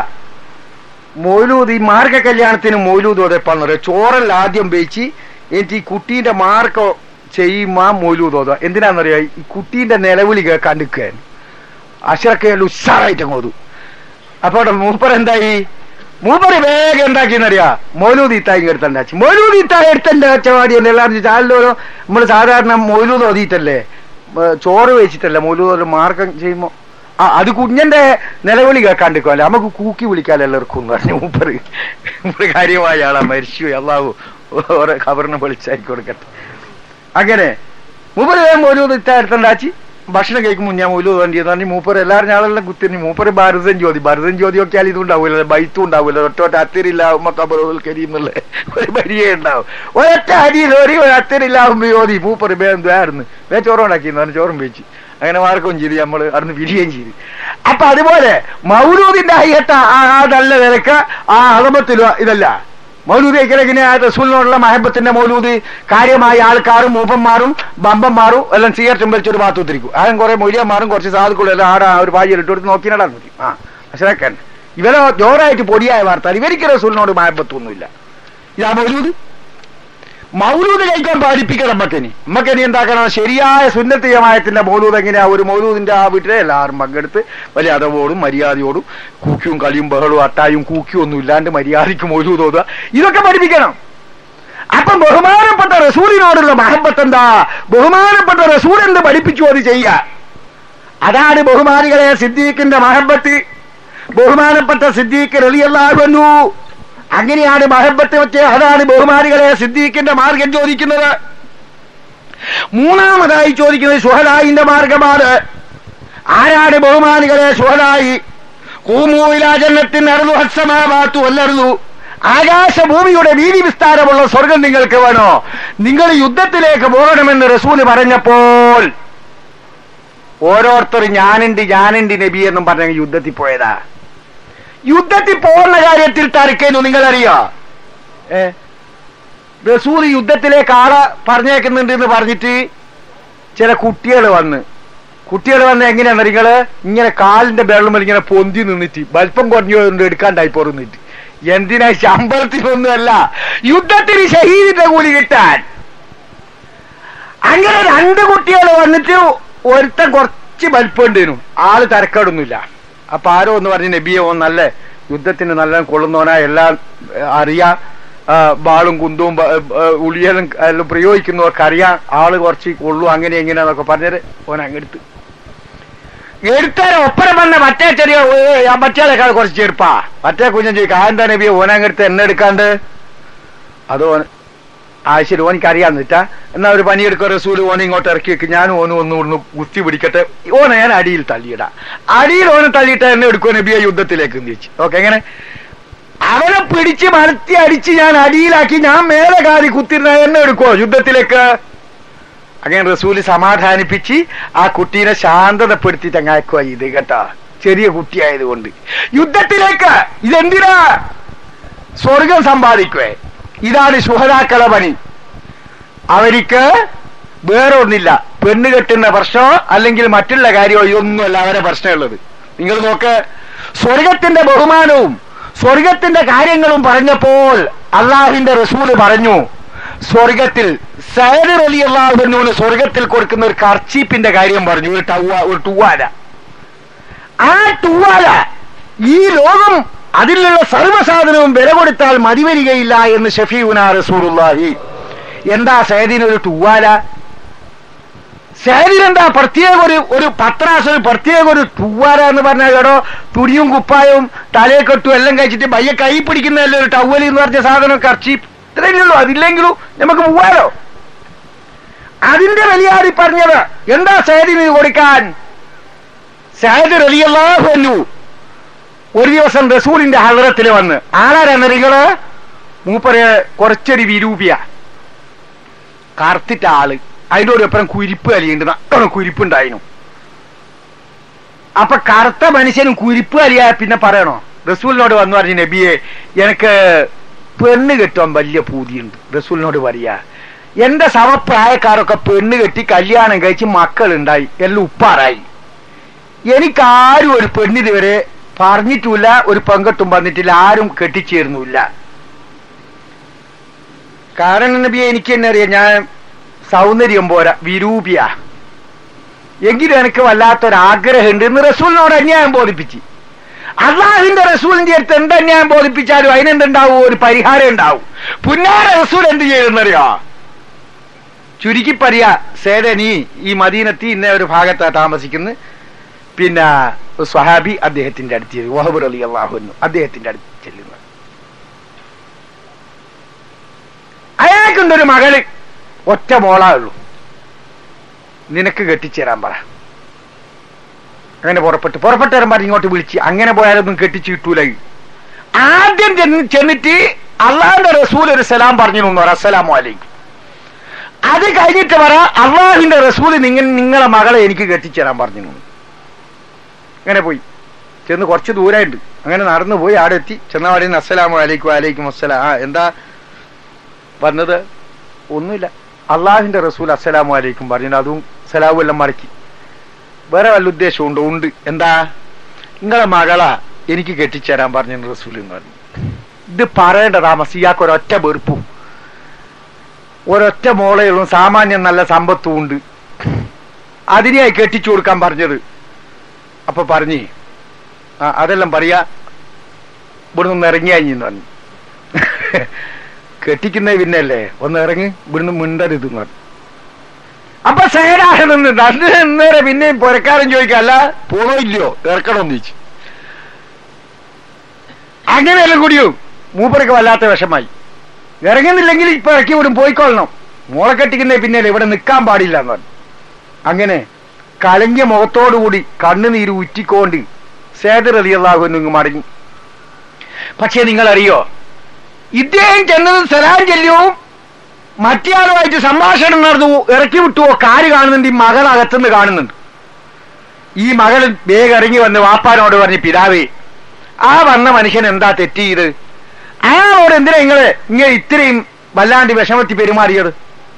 മൗലൂദ് ഈ മാർഗ കല്യാണത്തിന് മൗലൂദ് ഓതെപ്പാന്ന് പറയാം ചോറല്ല ആദ്യം വെച്ച് എനിക്ക് ഈ കുട്ടീന്റെ മാർക്ക ചെയ്യുമ്പോ മൗലൂദ് ഓതുക എന്തിനാന്നറിയാ ഈ കുട്ടീന്റെ നിലവിളി കേൾക്കാൻ നിൽക്കാൻ അഷറക്കയിൽ ഉഷാറായിട്ട് അങ്ങോതു അപ്പൊ അവിടെ മൂപ്പർ എന്തായി മൂപ്പര് വേഗം എന്താക്കിയെന്നറിയാ മൗലൂദ് ഇത്തായി എടുത്തുണ്ടാച്ചു മൗലൂദ് ഇത്തായി എടുത്തുണ്ടാച്ച പാടി എല്ലാവരും ചാനലോരോ നമ്മൾ സാധാരണ മൗലൂദ് ഓതിയിട്ടല്ലേ ഏ, ചോറ് വെച്ചിട്ടല്ലേ മൗലൂദ് ഒരു മാർഗം ചെയ്യുമ്പോ ആ അത് കുഞ്ഞന്റെ നിലവിളി കേൾക്കാണ്ടിരിക്കുമല്ലോ നമുക്ക് കൂക്കി വിളിക്കാല്ലോ എല്ലാവർക്കും എന്ന് പറഞ്ഞു മൂപ്പര് മൂപ്പര് കാര്യമായ ആളാ മരിച്ചു അള്ളാഹു ഓരോ ഖബറിനെ വിളിച്ചായി കൊടുക്കട്ടെ അങ്ങനെ മൂപ്പര് വേഗം മൗലൂദ് ഇത്തായി എടുത്തുണ്ടാച്ചി ഭക്ഷണം കഴിക്കുമ്പോൾ ഞാൻ മൂലു തോന്നിയെന്ന് പറഞ്ഞ് മൂപ്പർ എല്ലാവരും ഞാളെല്ലാം കുത്തിരിഞ്ഞ് മൂപ്പര് ഭാരതൻ ജ്യോതി ഭാരതൻ ജ്യോതി ഒക്കെ ആയാലും ഇതുണ്ടാവില്ല ബൈത്തും ഉണ്ടാവില്ല ഒറ്റ അത്തിരില്ല ഉമ്മക്കബറുൽ കരീം എന്നുള്ള ഒരു വരിയേ ഉണ്ടാവും ഒരൊറ്റ അരിയിൽ ഒരു അത്തിരില്ലാവുമ്പോ ജ്യോതി മൂപ്പർ വേന്തായിരുന്നു വേ ചോറും ഉണ്ടാക്കിയെന്ന് പറഞ്ഞ് ചോറും വെച്ച് അങ്ങനെ മാർക്കും ചെയ്ത് നമ്മൾ അവിടുന്ന് വിരിയുകയും ചെയ്തു അപ്പൊ അതുപോലെ മൗലൂദിന്റെ അയ്യത്ത ആ ആ നല്ല നിരക്ക് ആ അളമത്തിലും ഇതല്ല മൗലൂദ് എങ്ങനെ ആ റസൂലിനോടുള്ള മഹബത്തിന്റെ മൗലൂദ് കാര്യമായ ആൾക്കാരും മൂപ്പന്മാരും ബമ്പന്മാരും എല്ലാം സിഗരറ്റും വലിച്ചൊരു ഭാഗത്തുത്തിരിക്കും ആരും കുറെ മൊഴിയന്മാരും കുറച്ച് സാധുക്കളും എല്ലാം ആടെ ആ ഒരു ഭാഗ്യം ഇട്ടുകൊടുത്ത് നോക്കി നടാൻ മതി ആ മനസ്സിലാക്കാൻ ഇവരോ ജോറായിട്ട് പൊടിയായ വാർത്ത ഇവർക്ക് റസൂലിനോട് മഹബത്തൊന്നുമില്ല ഇതാ മൗലൂദ് മൗലൂദ് കഴിക്കാൻ പഠിപ്പിക്കണം നമ്മക്കിനി നമ്മക്കിനി എന്താക്കണം ശരിയായ സുന്നത്ത് ജമായത്തിന്റെ മൗലൂദ് എങ്ങനെയാ ഒരു മൗലൂദിന്റെ ആ വീട്ടിലെ എല്ലാവരും പങ്കെടുത്ത് വലിയ അതവോടും മര്യാദയോടും കൂക്കിയും കളിയും ബഹളവും അട്ടായും കൂക്കിയും ഒന്നും ഇല്ലാണ്ട് മര്യാദയ്ക്ക് മൗലൂദ് ഓതുക ഇതൊക്കെ പഠിപ്പിക്കണം അപ്പം ബഹുമാനപ്പെട്ട റസൂലിനോടുള്ള മഹബത്ത് എന്താ ബഹുമാനപ്പെട്ട റസൂൽ എന്ത് പഠിപ്പിച്ചു അത് ചെയ്യുക അതാണ് ബഹുമാനികളെ സിദ്ദീഖിന്റെ മഹബത്ത് ബഹുമാനപ്പെട്ട സിദ്ദീഖ് റളിയല്ലാഹു അങ്ങനെയാണ് മഹബത്ത് വെച്ച് അതാണ് ബഹുമാനികളെ സിദ്ദീഖിന്റെ മാർഗം ചോദിക്കുന്നത് മൂന്നാമതായി ചോദിക്കുന്നത് സുഹലായിന്റെ മാർഗമാണ് ആരാണ് ബഹുമാനികളെ സുഹലായി കൂമൂയിലാജന്നത്തിന് അറുതു ഹത്സമാവാത്തു അല്ലറുതു ആകാശഭൂമിയുടെ വീതി വിസ്താരമുള്ള സ്വർഗം നിങ്ങൾക്ക് വേണോ നിങ്ങൾ യുദ്ധത്തിലേക്ക് പോകണമെന്ന് റസൂല് പറഞ്ഞപ്പോൾ ഓരോരുത്തർ ഞാനുണ്ട് ഞാനുണ്ട് നബി എന്നും പറഞ്ഞ യുദ്ധത്തിൽ പോയതാ യുദ്ധത്തിൽ പോകുന്ന കാര്യത്തിൽ തരക്കേന്നു നിങ്ങളറിയോ ഏ റസൂൽ യുദ്ധത്തിലേക്ക് ആളെ പറഞ്ഞേക്കുന്നുണ്ട് എന്ന് പറഞ്ഞിട്ട് ചില കുട്ടികൾ വന്ന് കുട്ടികൾ വന്ന് എങ്ങനെയാണ് നിങ്ങള് ഇങ്ങനെ കാലിന്റെ ബെള്ളം ഇങ്ങനെ പൊന്തി നിന്നിട്ട് വലിപ്പം കുറഞ്ഞുകൊണ്ട് എടുക്കാണ്ടായി പോറുന്നിട്ട് എന്തിനാ ശമ്പളത്തിനൊന്നുമല്ല യുദ്ധത്തിന് ഷഹീദിന്റെ കൂലി കിട്ടാൻ അങ്ങനെ രണ്ട് കുട്ടികൾ വന്നിട്ട് ഒരുത്തൻ കുറച്ച് വലിപ്പം ഉണ്ടേനു ആള് തരക്കേടൊന്നുമില്ല അപ്പൊ ആരോ ഒന്ന് പറഞ്ഞ് നബിയെ ഓൻ നല്ല യുദ്ധത്തിന് നല്ല കൊള്ളുന്നവനാ എല്ലാം ഏ, അറിയാം ആ, ബാളും കുന്തവും ബ- ഏ, ഉളിയലും എല്ലാം പ്രയോഗിക്കുന്നവർക്ക് അറിയാം ആള് കുറച്ച് കൊള്ളു അങ്ങനെ എങ്ങനെയാന്നൊക്കെ പറഞ്ഞത് ഓൻ അങ്ങെടുത്ത് എടുത്താൽ ഒപ്പരം വന്ന മറ്റേ ചെറിയ ഏ, ആ മറ്റേളെക്കാൾ കുറച്ച് ചെറുപ്പാ മറ്റേ കുഞ്ഞൻ ചോദിക്കും ആന്താ നബിയെ ഓനങ്ങെടുത്ത് എന്നെ എടുക്കാണ്ട് അത് ഓൻ ആ ശരി ഓനിക്ക് അറിയാന്നിട്ടാ എന്നാ ഒരു പണിയെടുക്കുക റസൂല് ഓനെ ഇങ്ങോട്ട് ഇറക്കി വെക്ക് ഞാനും ഓനും ഒന്ന് ഒന്ന് കുത്തി പിടിക്കട്ടെ ഓനെ ഞാൻ അടിയിൽ തള്ളിയിടാ അടിയിൽ ഓനെ തള്ളിയിട്ട് എന്നെ എടുക്കുമോ നബിയെ യുദ്ധത്തിലേക്ക് എന്ന് ചോദിച്ചു ഓക്കെ എങ്ങനെ അവനെ പിടിച്ച് മലത്തി അടിച്ച് ഞാൻ അടിയിലാക്കി ഞാൻ മേലെ കാലി കുത്തിരുന്ന എന്നെ എടുക്കുമോ യുദ്ധത്തിലേക്ക് അങ്ങനെ റസൂല് സമാധാനിപ്പിച്ച് ആ കുട്ടീനെ ശാന്തതപ്പെടുത്തി ചങ്ങാക്കുക ഇത് കേട്ടാ ചെറിയ കുട്ടിയായതുകൊണ്ട് യുദ്ധത്തിലേക്ക് ഇതെന്തിനാ സ്വർഗം സമ്പാദിക്കുവേ ഇതാണ് ശുഹതാക്കളെ പണി അവർക്ക് വേറെ ഒന്നില്ല പെണ്ണ് കെട്ടുന്ന പ്രശ്നമോ അല്ലെങ്കിൽ മറ്റുള്ള കാര്യമോ ഇതൊന്നുമല്ല അവരെ പ്രശ്നമുള്ളത് നിങ്ങൾ നോക്ക് സ്വർഗത്തിന്റെ ബഹുമാനവും സ്വർഗത്തിന്റെ കാര്യങ്ങളും പറഞ്ഞപ്പോൾ അള്ളാഹിന്റെ റസൂല് പറഞ്ഞു സ്വർഗത്തിൽ സൈഡ് അലി അള്ളാഹുവിനോട് സ്വർഗത്തിൽ കൊടുക്കുന്ന ഒരു കർച്ചീപ്പിന്റെ കാര്യം പറഞ്ഞു ഒരു ടവ ഒരു ടൂവാല ആ ടൂവാല ഈ ലോകം അതിലുള്ള സർവ്വസാധനവും വില കൊടുത്താൽ മതിവരികയില്ല എന്ന് ഷഫീഉന റസൂലുള്ളാഹി എന്താ സൈദിന് ഒരു ടൂവാല സൈദിനെന്താ പ്രത്യേക ഒരു ഒരു പത്രാസ് ഒരു പ്രത്യേക ഒരു ടൂവാല എന്ന് പറഞ്ഞാൽ കേടോ തുടിയും കുപ്പായവും തലയെ കെട്ടും എല്ലാം കഴിച്ചിട്ട് ബയ്യ കൈ പിടിക്കുന്നതല്ലേ ഒരു ടവലി എന്ന് പറഞ്ഞ സാധനം കർച്ചി ഇത്രയേ ഉള്ളൂ അതില്ലെങ്കിലും നമുക്ക് പോവാലോ അതിന്റെ വലിയാടി പറഞ്ഞത് എന്താ സൈദിന് ഇത് കൊടുക്കാൻ സൈദ് റലിയല്ലാഹു ഒരു ദിവസം റസൂലിന്റെ ഹലറത്തിൽ വന്ന് ആരാരാണ് നിങ്ങള് മൂപ്പര് കുറച്ചൊരു വിരൂപിയ കറുത്തിട്ട ആള് അതിന്റെ ഒരു ഒപ്പം കുരിപ്പ് അലിയുണ്ട് നല്ലോണം കുരിപ്പുണ്ടായിരുന്നു അപ്പൊ കറുത്ത മനുഷ്യനും കുരിപ്പ് അലിയാ പിന്നെ പറയണോ റസൂലിനോട് വന്നു പറഞ്ഞു നബിയെ എനിക്ക് പെണ്ണ് കെട്ടാൻ വലിയ പൂതിയുണ്ട് റസൂലിനോട് പറയാ എന്റെ സമപ്രായക്കാരൊക്കെ പെണ്ണ് കെട്ടി കല്യാണം കഴിച്ച് മക്കളുണ്ടായി എല്ലാം ഉപ്പാറായി എനിക്കാരും ഒരു പെണ്ണിതുവരെ പറഞ്ഞിട്ടില്ല ഒരു പെങ്കട്ടും വന്നിട്ടില്ല ആരും കെട്ടിച്ചേർന്നില്ല കാരണം നബിയെ എനിക്ക് തന്നെ അറിയാം ഞാൻ സൗന്ദര്യം പോരാ വിരൂപിയ എങ്കിലും എനിക്ക് വല്ലാത്തൊരാഗ്രഹമുണ്ട് എന്ന് റസൂലിനോട് അന്യായം ബോധിപ്പിച്ച് അള്ളാഹിന്റെ റസൂലിന്റെ അടുത്ത് എന്ത് ഞാൻ ബോധിപ്പിച്ചാലും അതിനെന്തുണ്ടാവും ഒരു പരിഹാരം ഉണ്ടാവും പുന്നാര റസൂൽ എന്ത് ചെയ്യുന്നറിയോ ചുരുക്കി പറയാ സേത നീ ഈ മദീനത്തി ഇന്ന ഒരു ഭാഗത്താ താമസിക്കുന്നു പിന്നെ സ്വഹാബി അദ്ദേഹത്തിന്റെ അടുത്ത് വഹബർ അലി അള്ളാഹുന്നു അദ്ദേഹത്തിന്റെ അടുത്ത് ചെല്ലുന്നു അയാൾക്കുണ്ടൊരു മകള് ഒറ്റ മോളാ ഉള്ളൂ നിനക്ക് കെട്ടിച്ചേരാൻ പറ അങ്ങനെ പുറപ്പെട്ടു പുറപ്പെട്ടു വരുമ്പോൾ ഇങ്ങോട്ട് വിളിച്ച് അങ്ങനെ പോയാലൊന്നും കെട്ടിച്ച് കിട്ടൂല ആദ്യം ചെന്ന് ചെന്നിട്ട് അള്ളാഹിന്റെ റസൂൽ ഒരു സലാം പറഞ്ഞു എന്ന് പറ അസ്സലാമു അലൈക്കും അത് കഴിഞ്ഞിട്ട് പറ അള്ളാഹിന്റെ റസൂൽ നിങ്ങൾ നിങ്ങളെ മകളെ എനിക്ക് കെട്ടിച്ചേരാൻ പറഞ്ഞു എന്ന്. അങ്ങനെ പോയി ചെന്ന് കുറച്ച് ദൂരമുണ്ട് അങ്ങനെ നടന്നു പോയി ആടെ എത്തി ചെന്ന പറയുന്ന അസ്സലാമു അലൈക്കും അലൈക്കും അസ്സലാം ആ എന്താ വന്നത് ഒന്നുമില്ല അള്ളാഹിന്റെ റസൂൽ അസ്സലാമു അലൈക്കും പറഞ്ഞു അതും സലാവും എല്ലാം മടക്കി വേറെ വല്ല ഉദ്ദേശമുണ്ടോ ഉണ്ട് എന്താ നിങ്ങളെ മകളാ എനിക്ക് കെട്ടിച്ചേരാൻ പറഞ്ഞു റസൂൽ എന്ന് പറഞ്ഞു ഇത് പറയേണ്ട താമസം ഇയാൾക്ക് ഒരൊറ്റ വെറുപ്പും ഒരൊറ്റ മോളകളും സാമാന്യം നല്ല സമ്പത്തും ഉണ്ട് അതിനെയായി കെട്ടിച്ചു കൊടുക്കാൻ പറഞ്ഞത് അപ്പൊ പറഞ്ഞേ ആ അതെല്ലാം പറയാ ഇവിടുന്ന് ഒന്ന് ഇറങ്ങിയാഞ്ഞെന്ന് പറഞ്ഞു കെട്ടിക്കുന്ന പിന്നല്ലേ ഒന്ന് ഇറങ്ങി ഇവിടുന്ന് മിണ്ടരുത് എന്ന് പറഞ്ഞു അപ്പൊ സേനാഹ നിന്ന് അന്ന് നേരെ പിന്നെയും പുരക്കാരൻ ചോദിക്കല്ല പോണോ ഇല്ലയോ ഇറക്കണമെന്ന് ചോദിച്ചു അങ്ങനെയെല്ലാം കൂടിയോ മൂപ്പരക്ക് വല്ലാത്ത വിഷമായി ഇറങ്ങുന്നില്ലെങ്കിൽ ഇപ്പൊ ഇറക്കി വിടും പോയിക്കൊള്ളണം മോളെ കെട്ടിക്കുന്നേ പിന്നെ ഇവിടെ നിൽക്കാൻ പാടില്ല എന്ന് പറഞ്ഞു അങ്ങനെ കലങ്ങിയ മുഖത്തോടുകൂടി കണ്ണുനീര് ഉറ്റിക്കൊണ്ട് സേദർ അലി അള്ളാഹു ഇങ്ങ് മടങ്ങി പക്ഷെ നിങ്ങൾ അറിയോ ഇദ്ദേഹം ചെന്നതും സലാം ചെല്ലിയവും മറ്റേയാളുമായിട്ട് സംഭാഷണം നടന്നു ഇറക്കി വിട്ടുവോ കാര് കാണുന്നുണ്ട് ഈ മകൾ അകത്തുനിന്ന് കാണുന്നുണ്ട് ഈ മകൾ വേഗം ഇറങ്ങി വന്ന് വാപ്പാനോട് പറഞ്ഞ് പിതാവേ ആ വന്ന മനുഷ്യൻ എന്താ തെറ്റ് ചെയ്ത് അയാളോട് എന്തിനാ നിങ്ങള് ഇങ്ങനെ ഇത്രയും വല്ലാണ്ട് വിഷമത്തി പെരുമാറിയത്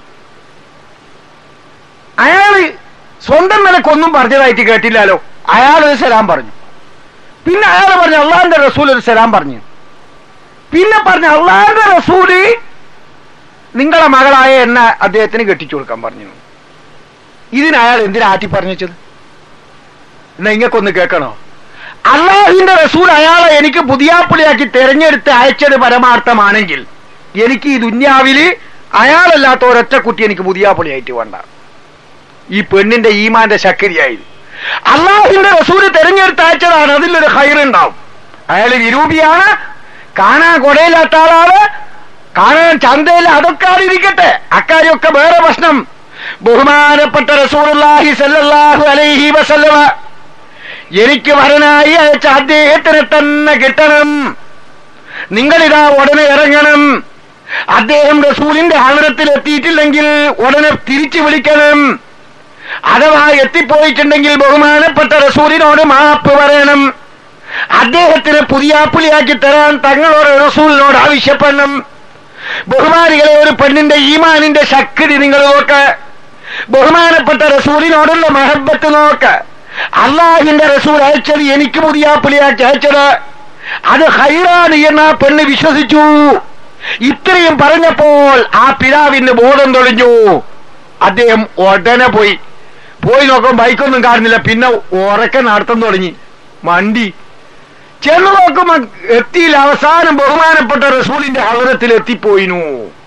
അയാള് സ്വന്തം നിലക്കൊന്നും പറഞ്ഞതായിട്ട് കേട്ടില്ലല്ലോ അയാൾ ഒരു സലാം പറഞ്ഞു പിന്നെ അയാൾ പറഞ്ഞു അള്ളാന്റെ റസൂൽ ഒരു സലാം പറഞ്ഞു പിന്നെ പറഞ്ഞു അള്ളാന്റെ റസൂല് നിങ്ങളെ മകളായ എന്നെ അദ്ദേഹത്തിന് കെട്ടിച്ചു കൊടുക്കാൻ പറഞ്ഞു ഇതിന് അയാൾ എന്തിനാ ആറ്റി പറഞ്ഞു വെച്ചത് എന്നാ ഇങ്ങക്കൊന്ന് കേൾക്കണോ അള്ളാഹിന്റെ റസൂൽ അയാളെ എനിക്ക് പുതിയാപ്പിളിയാക്കി തെരഞ്ഞെടുത്ത് അയച്ചത് പരമാർത്ഥമാണെങ്കിൽ എനിക്ക് ഈ ദുന്യാവില് അയാളല്ലാത്ത ഒരൊറ്റ കുട്ടി എനിക്ക് പുതിയാപ്പിളിയായിട്ട് വേണ്ട ഈ പെണ്ണിന്റെ ഈമാന്റെ ശക്തിയായത് അള്ളാഹിന്റെ റസൂല് തെരഞ്ഞെടുത്ത് അയച്ചതാണ് അതിലൊരു ഹൈറുണ്ടാവും അയാൾ വിരൂപിയാണ് കാണാൻ കൊടയില്ലാത്ത ആളാണ് കാണാൻ ചന്തയിൽ അതൊക്കെ ആളിരിക്കട്ടെ അക്കാര്യമൊക്കെ വേറെ പ്രശ്നം ബഹുമാനപ്പെട്ട റസൂലുള്ളാഹി സല്ലല്ലാഹു അലൈഹി വസല്ലമ എനിക്ക് വരനായി അയച്ച അദ്ദേഹത്തിന് തന്നെ കിട്ടണം നിങ്ങളിതാ ഉടനെ ഇറങ്ങണം അദ്ദേഹം റസൂലിന്റെ ഹണത്തിൽ എത്തിയിട്ടില്ലെങ്കിൽ ഉടനെ തിരിച്ചു വിളിക്കണം അഥവാ എത്തിപ്പോയിട്ടുണ്ടെങ്കിൽ ബഹുമാനപ്പെട്ട റസൂലിനോട് മാപ്പ് പറയണം അദ്ദേഹത്തിന് പുതിയാപ്പിളിയാക്കി തരാൻ തങ്ങളോട് റസൂലിനോട് ആവശ്യപ്പെടണം ബഹുമാനികളെ ഒരു പെണ്ണിന്റെ ഈമാനിന്റെ ശക്തി നിങ്ങൾ നോക്ക് ബഹുമാനപ്പെട്ട റസൂലിനോടുള്ള മഹബത്ത് നോക്ക് അള്ളാഹിന്റെ റസൂൽ അയച്ചത് എനിക്ക് പുതിയാപ്പിളിയാക്കി അയച്ചത് അത് ഹൈറാണ് എന്ന് ആ പെണ്ണ് വിശ്വസിച്ചു ഇത്രയും പറഞ്ഞപ്പോൾ ആ പിതാവിന് ബോധം തെളിഞ്ഞു അദ്ദേഹം ഉടനെ പോയി പോയി നോക്കാൻ ബൈക്കൊന്നും കാണുന്നില്ല പിന്നെ ഉറക്കെ നടത്തം തുടങ്ങി മണ്ടി ചെന്ന് നോക്കുമ്പോ എത്തിയില്ല അവസാനം ബഹുമാനപ്പെട്ട റസൂലിന്റെ ഹൗറത്തിൽ എത്തിപ്പോയിനു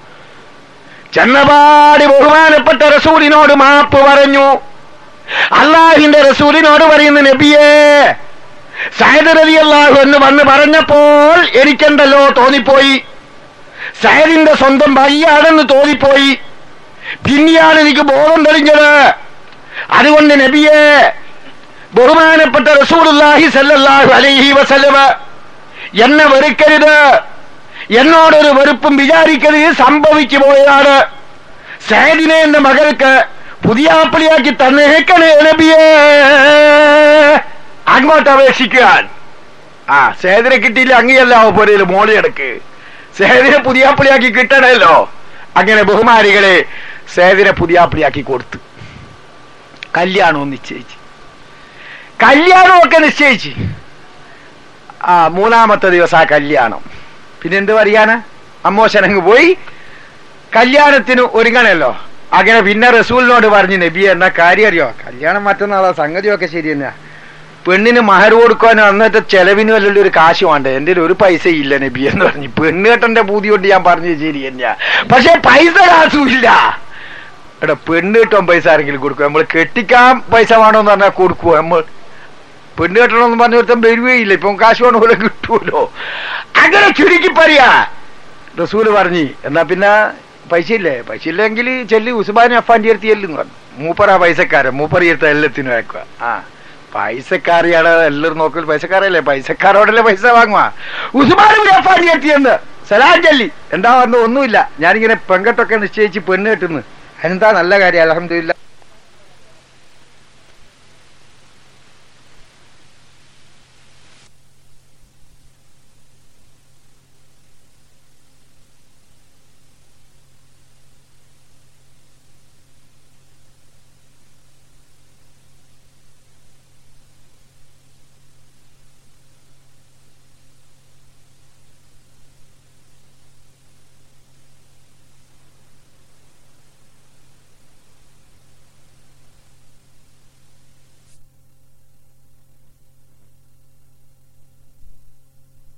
ചെന്നപാടി ബഹുമാനപ്പെട്ട റസൂലിനോട് മാപ്പ് പറഞ്ഞു അള്ളാഹിന്റെ റസൂലിനോട് പറയുന്ന നബിയേ സയദ് റലി അള്ളാഹു എന്ന് വന്ന് പറഞ്ഞപ്പോൾ എനിക്കെന്തല്ലോ തോന്നിപ്പോയി സയദിന്റെ സ്വന്തം ഭാര്യയാണെന്ന് തോന്നിപ്പോയി പിന്നെയാണ് എനിക്ക് ബോധം തെളിഞ്ഞത് അതുകൊണ്ട് നബിയെ ബഹുമാനപ്പെട്ട റസൂലുള്ളാഹി സല്ലല്ലാഹു അലൈഹി വസല്ലമ എന്നെ വെറുക്കരുത് എന്നോടൊരു വെറുപ്പും വിചാരിക്കരുത് സംഭവിച്ചു പോയതാണ് സേദിനെ എന്റെ മകൾക്ക് പുതിയാപ്പിളിയാക്കി തന്നേക്കണേ നബിയേ അങ്ങോട്ട് അപേക്ഷിക്കാൻ ആ സേദിനെ കിട്ടിയില്ല അങ്ങയല്ല പോരയില് മോളിയെടുക്ക് സേദിനെ പുതിയാപ്പിളിയാക്കി കിട്ടണല്ലോ അങ്ങനെ ബഹുമാനികളെ സേദിനെ പുതിയാപ്പിളിയാക്കി കൊടുത്തു കല്യാണവും നിശ്ചയിച്ചു കല്യാണമൊക്കെ നിശ്ചയിച്ച് ആ മൂന്നാമത്തെ ദിവസം ആ കല്യാണം പിന്നെ എന്ത് പറയാന് അമ്മോശനങ്ങ് പോയി കല്യാണത്തിന് ഒരുങ്ങണല്ലോ അങ്ങനെ പിന്നെ റസൂലിനോട് പറഞ്ഞു നബി എന്നാ കാര്യം അറിയോ കല്യാണം മറ്റന്നാളാ സംഗതിയൊക്കെ ശരി തന്നെയാ പെണ്ണിന് മഹർ കൊടുക്കാനോ അന്നത്തെ ചെലവിന് വല്ല ഒരു കാശ് വേണ്ട എന്റെ കയ്യിൽ ഒരു പൈസ ഇല്ല നബി എന്ന് പറഞ്ഞു പെണ്ണ് കെട്ടന്റെ പൂതി കൊണ്ട് ഞാൻ പറഞ്ഞു ശരി തന്നെയാ പക്ഷെ പൈസ കാശും ഇല്ല എടാ പെണ്ണ് കിട്ടാൻ പൈസ ആരെങ്കിലും കൊടുക്കും നമ്മൾ കെട്ടിക്കാൻ പൈസ വേണമെന്ന് പറഞ്ഞാൽ കൊടുക്കുവോ നമ്മൾ പെണ്ണ് കെട്ടണമെന്ന് പറഞ്ഞ ഒരുത്തം വരുകയില്ല ഇപ്പം കാശ് വേണ പോലെ കിട്ടുമല്ലോ അങ്ങനെ ചുരുക്കി പറയാ റസൂല് പറഞ്ഞു എന്നാ പിന്നെ പൈസ ഇല്ലേ പൈസ ഇല്ലെങ്കിൽ ചെല്ലി ഉസ്മാൻ അഫാന്റെ അടുത്ത് ചെല്ലുന്നു പറഞ്ഞു മൂപ്പറാ പൈസക്കാരൻ മൂപ്പറി എടുത്ത എല്ലാത്തിനും അയക്കുക ആ പൈസക്കാരിയാണ് എല്ലാവരും നോക്കൽ പൈസക്കാരല്ലേ പൈസക്കാരോടല്ലേ പൈസ വാങ്ങുക ഉസ്മാൻ അഫാന്റെ അടുത്ത് ചെന്ന് സലാം ചൊല്ലി എന്താ പറഞ്ഞു ഒന്നുമില്ല ഞാനിങ്ങനെ പെങ്കട്ടൊക്കെ നിശ്ചയിച്ച് പെണ്ണ് കെട്ടുന്നു അതിനെന്താ നല്ല കാര്യം അലഹമില്ല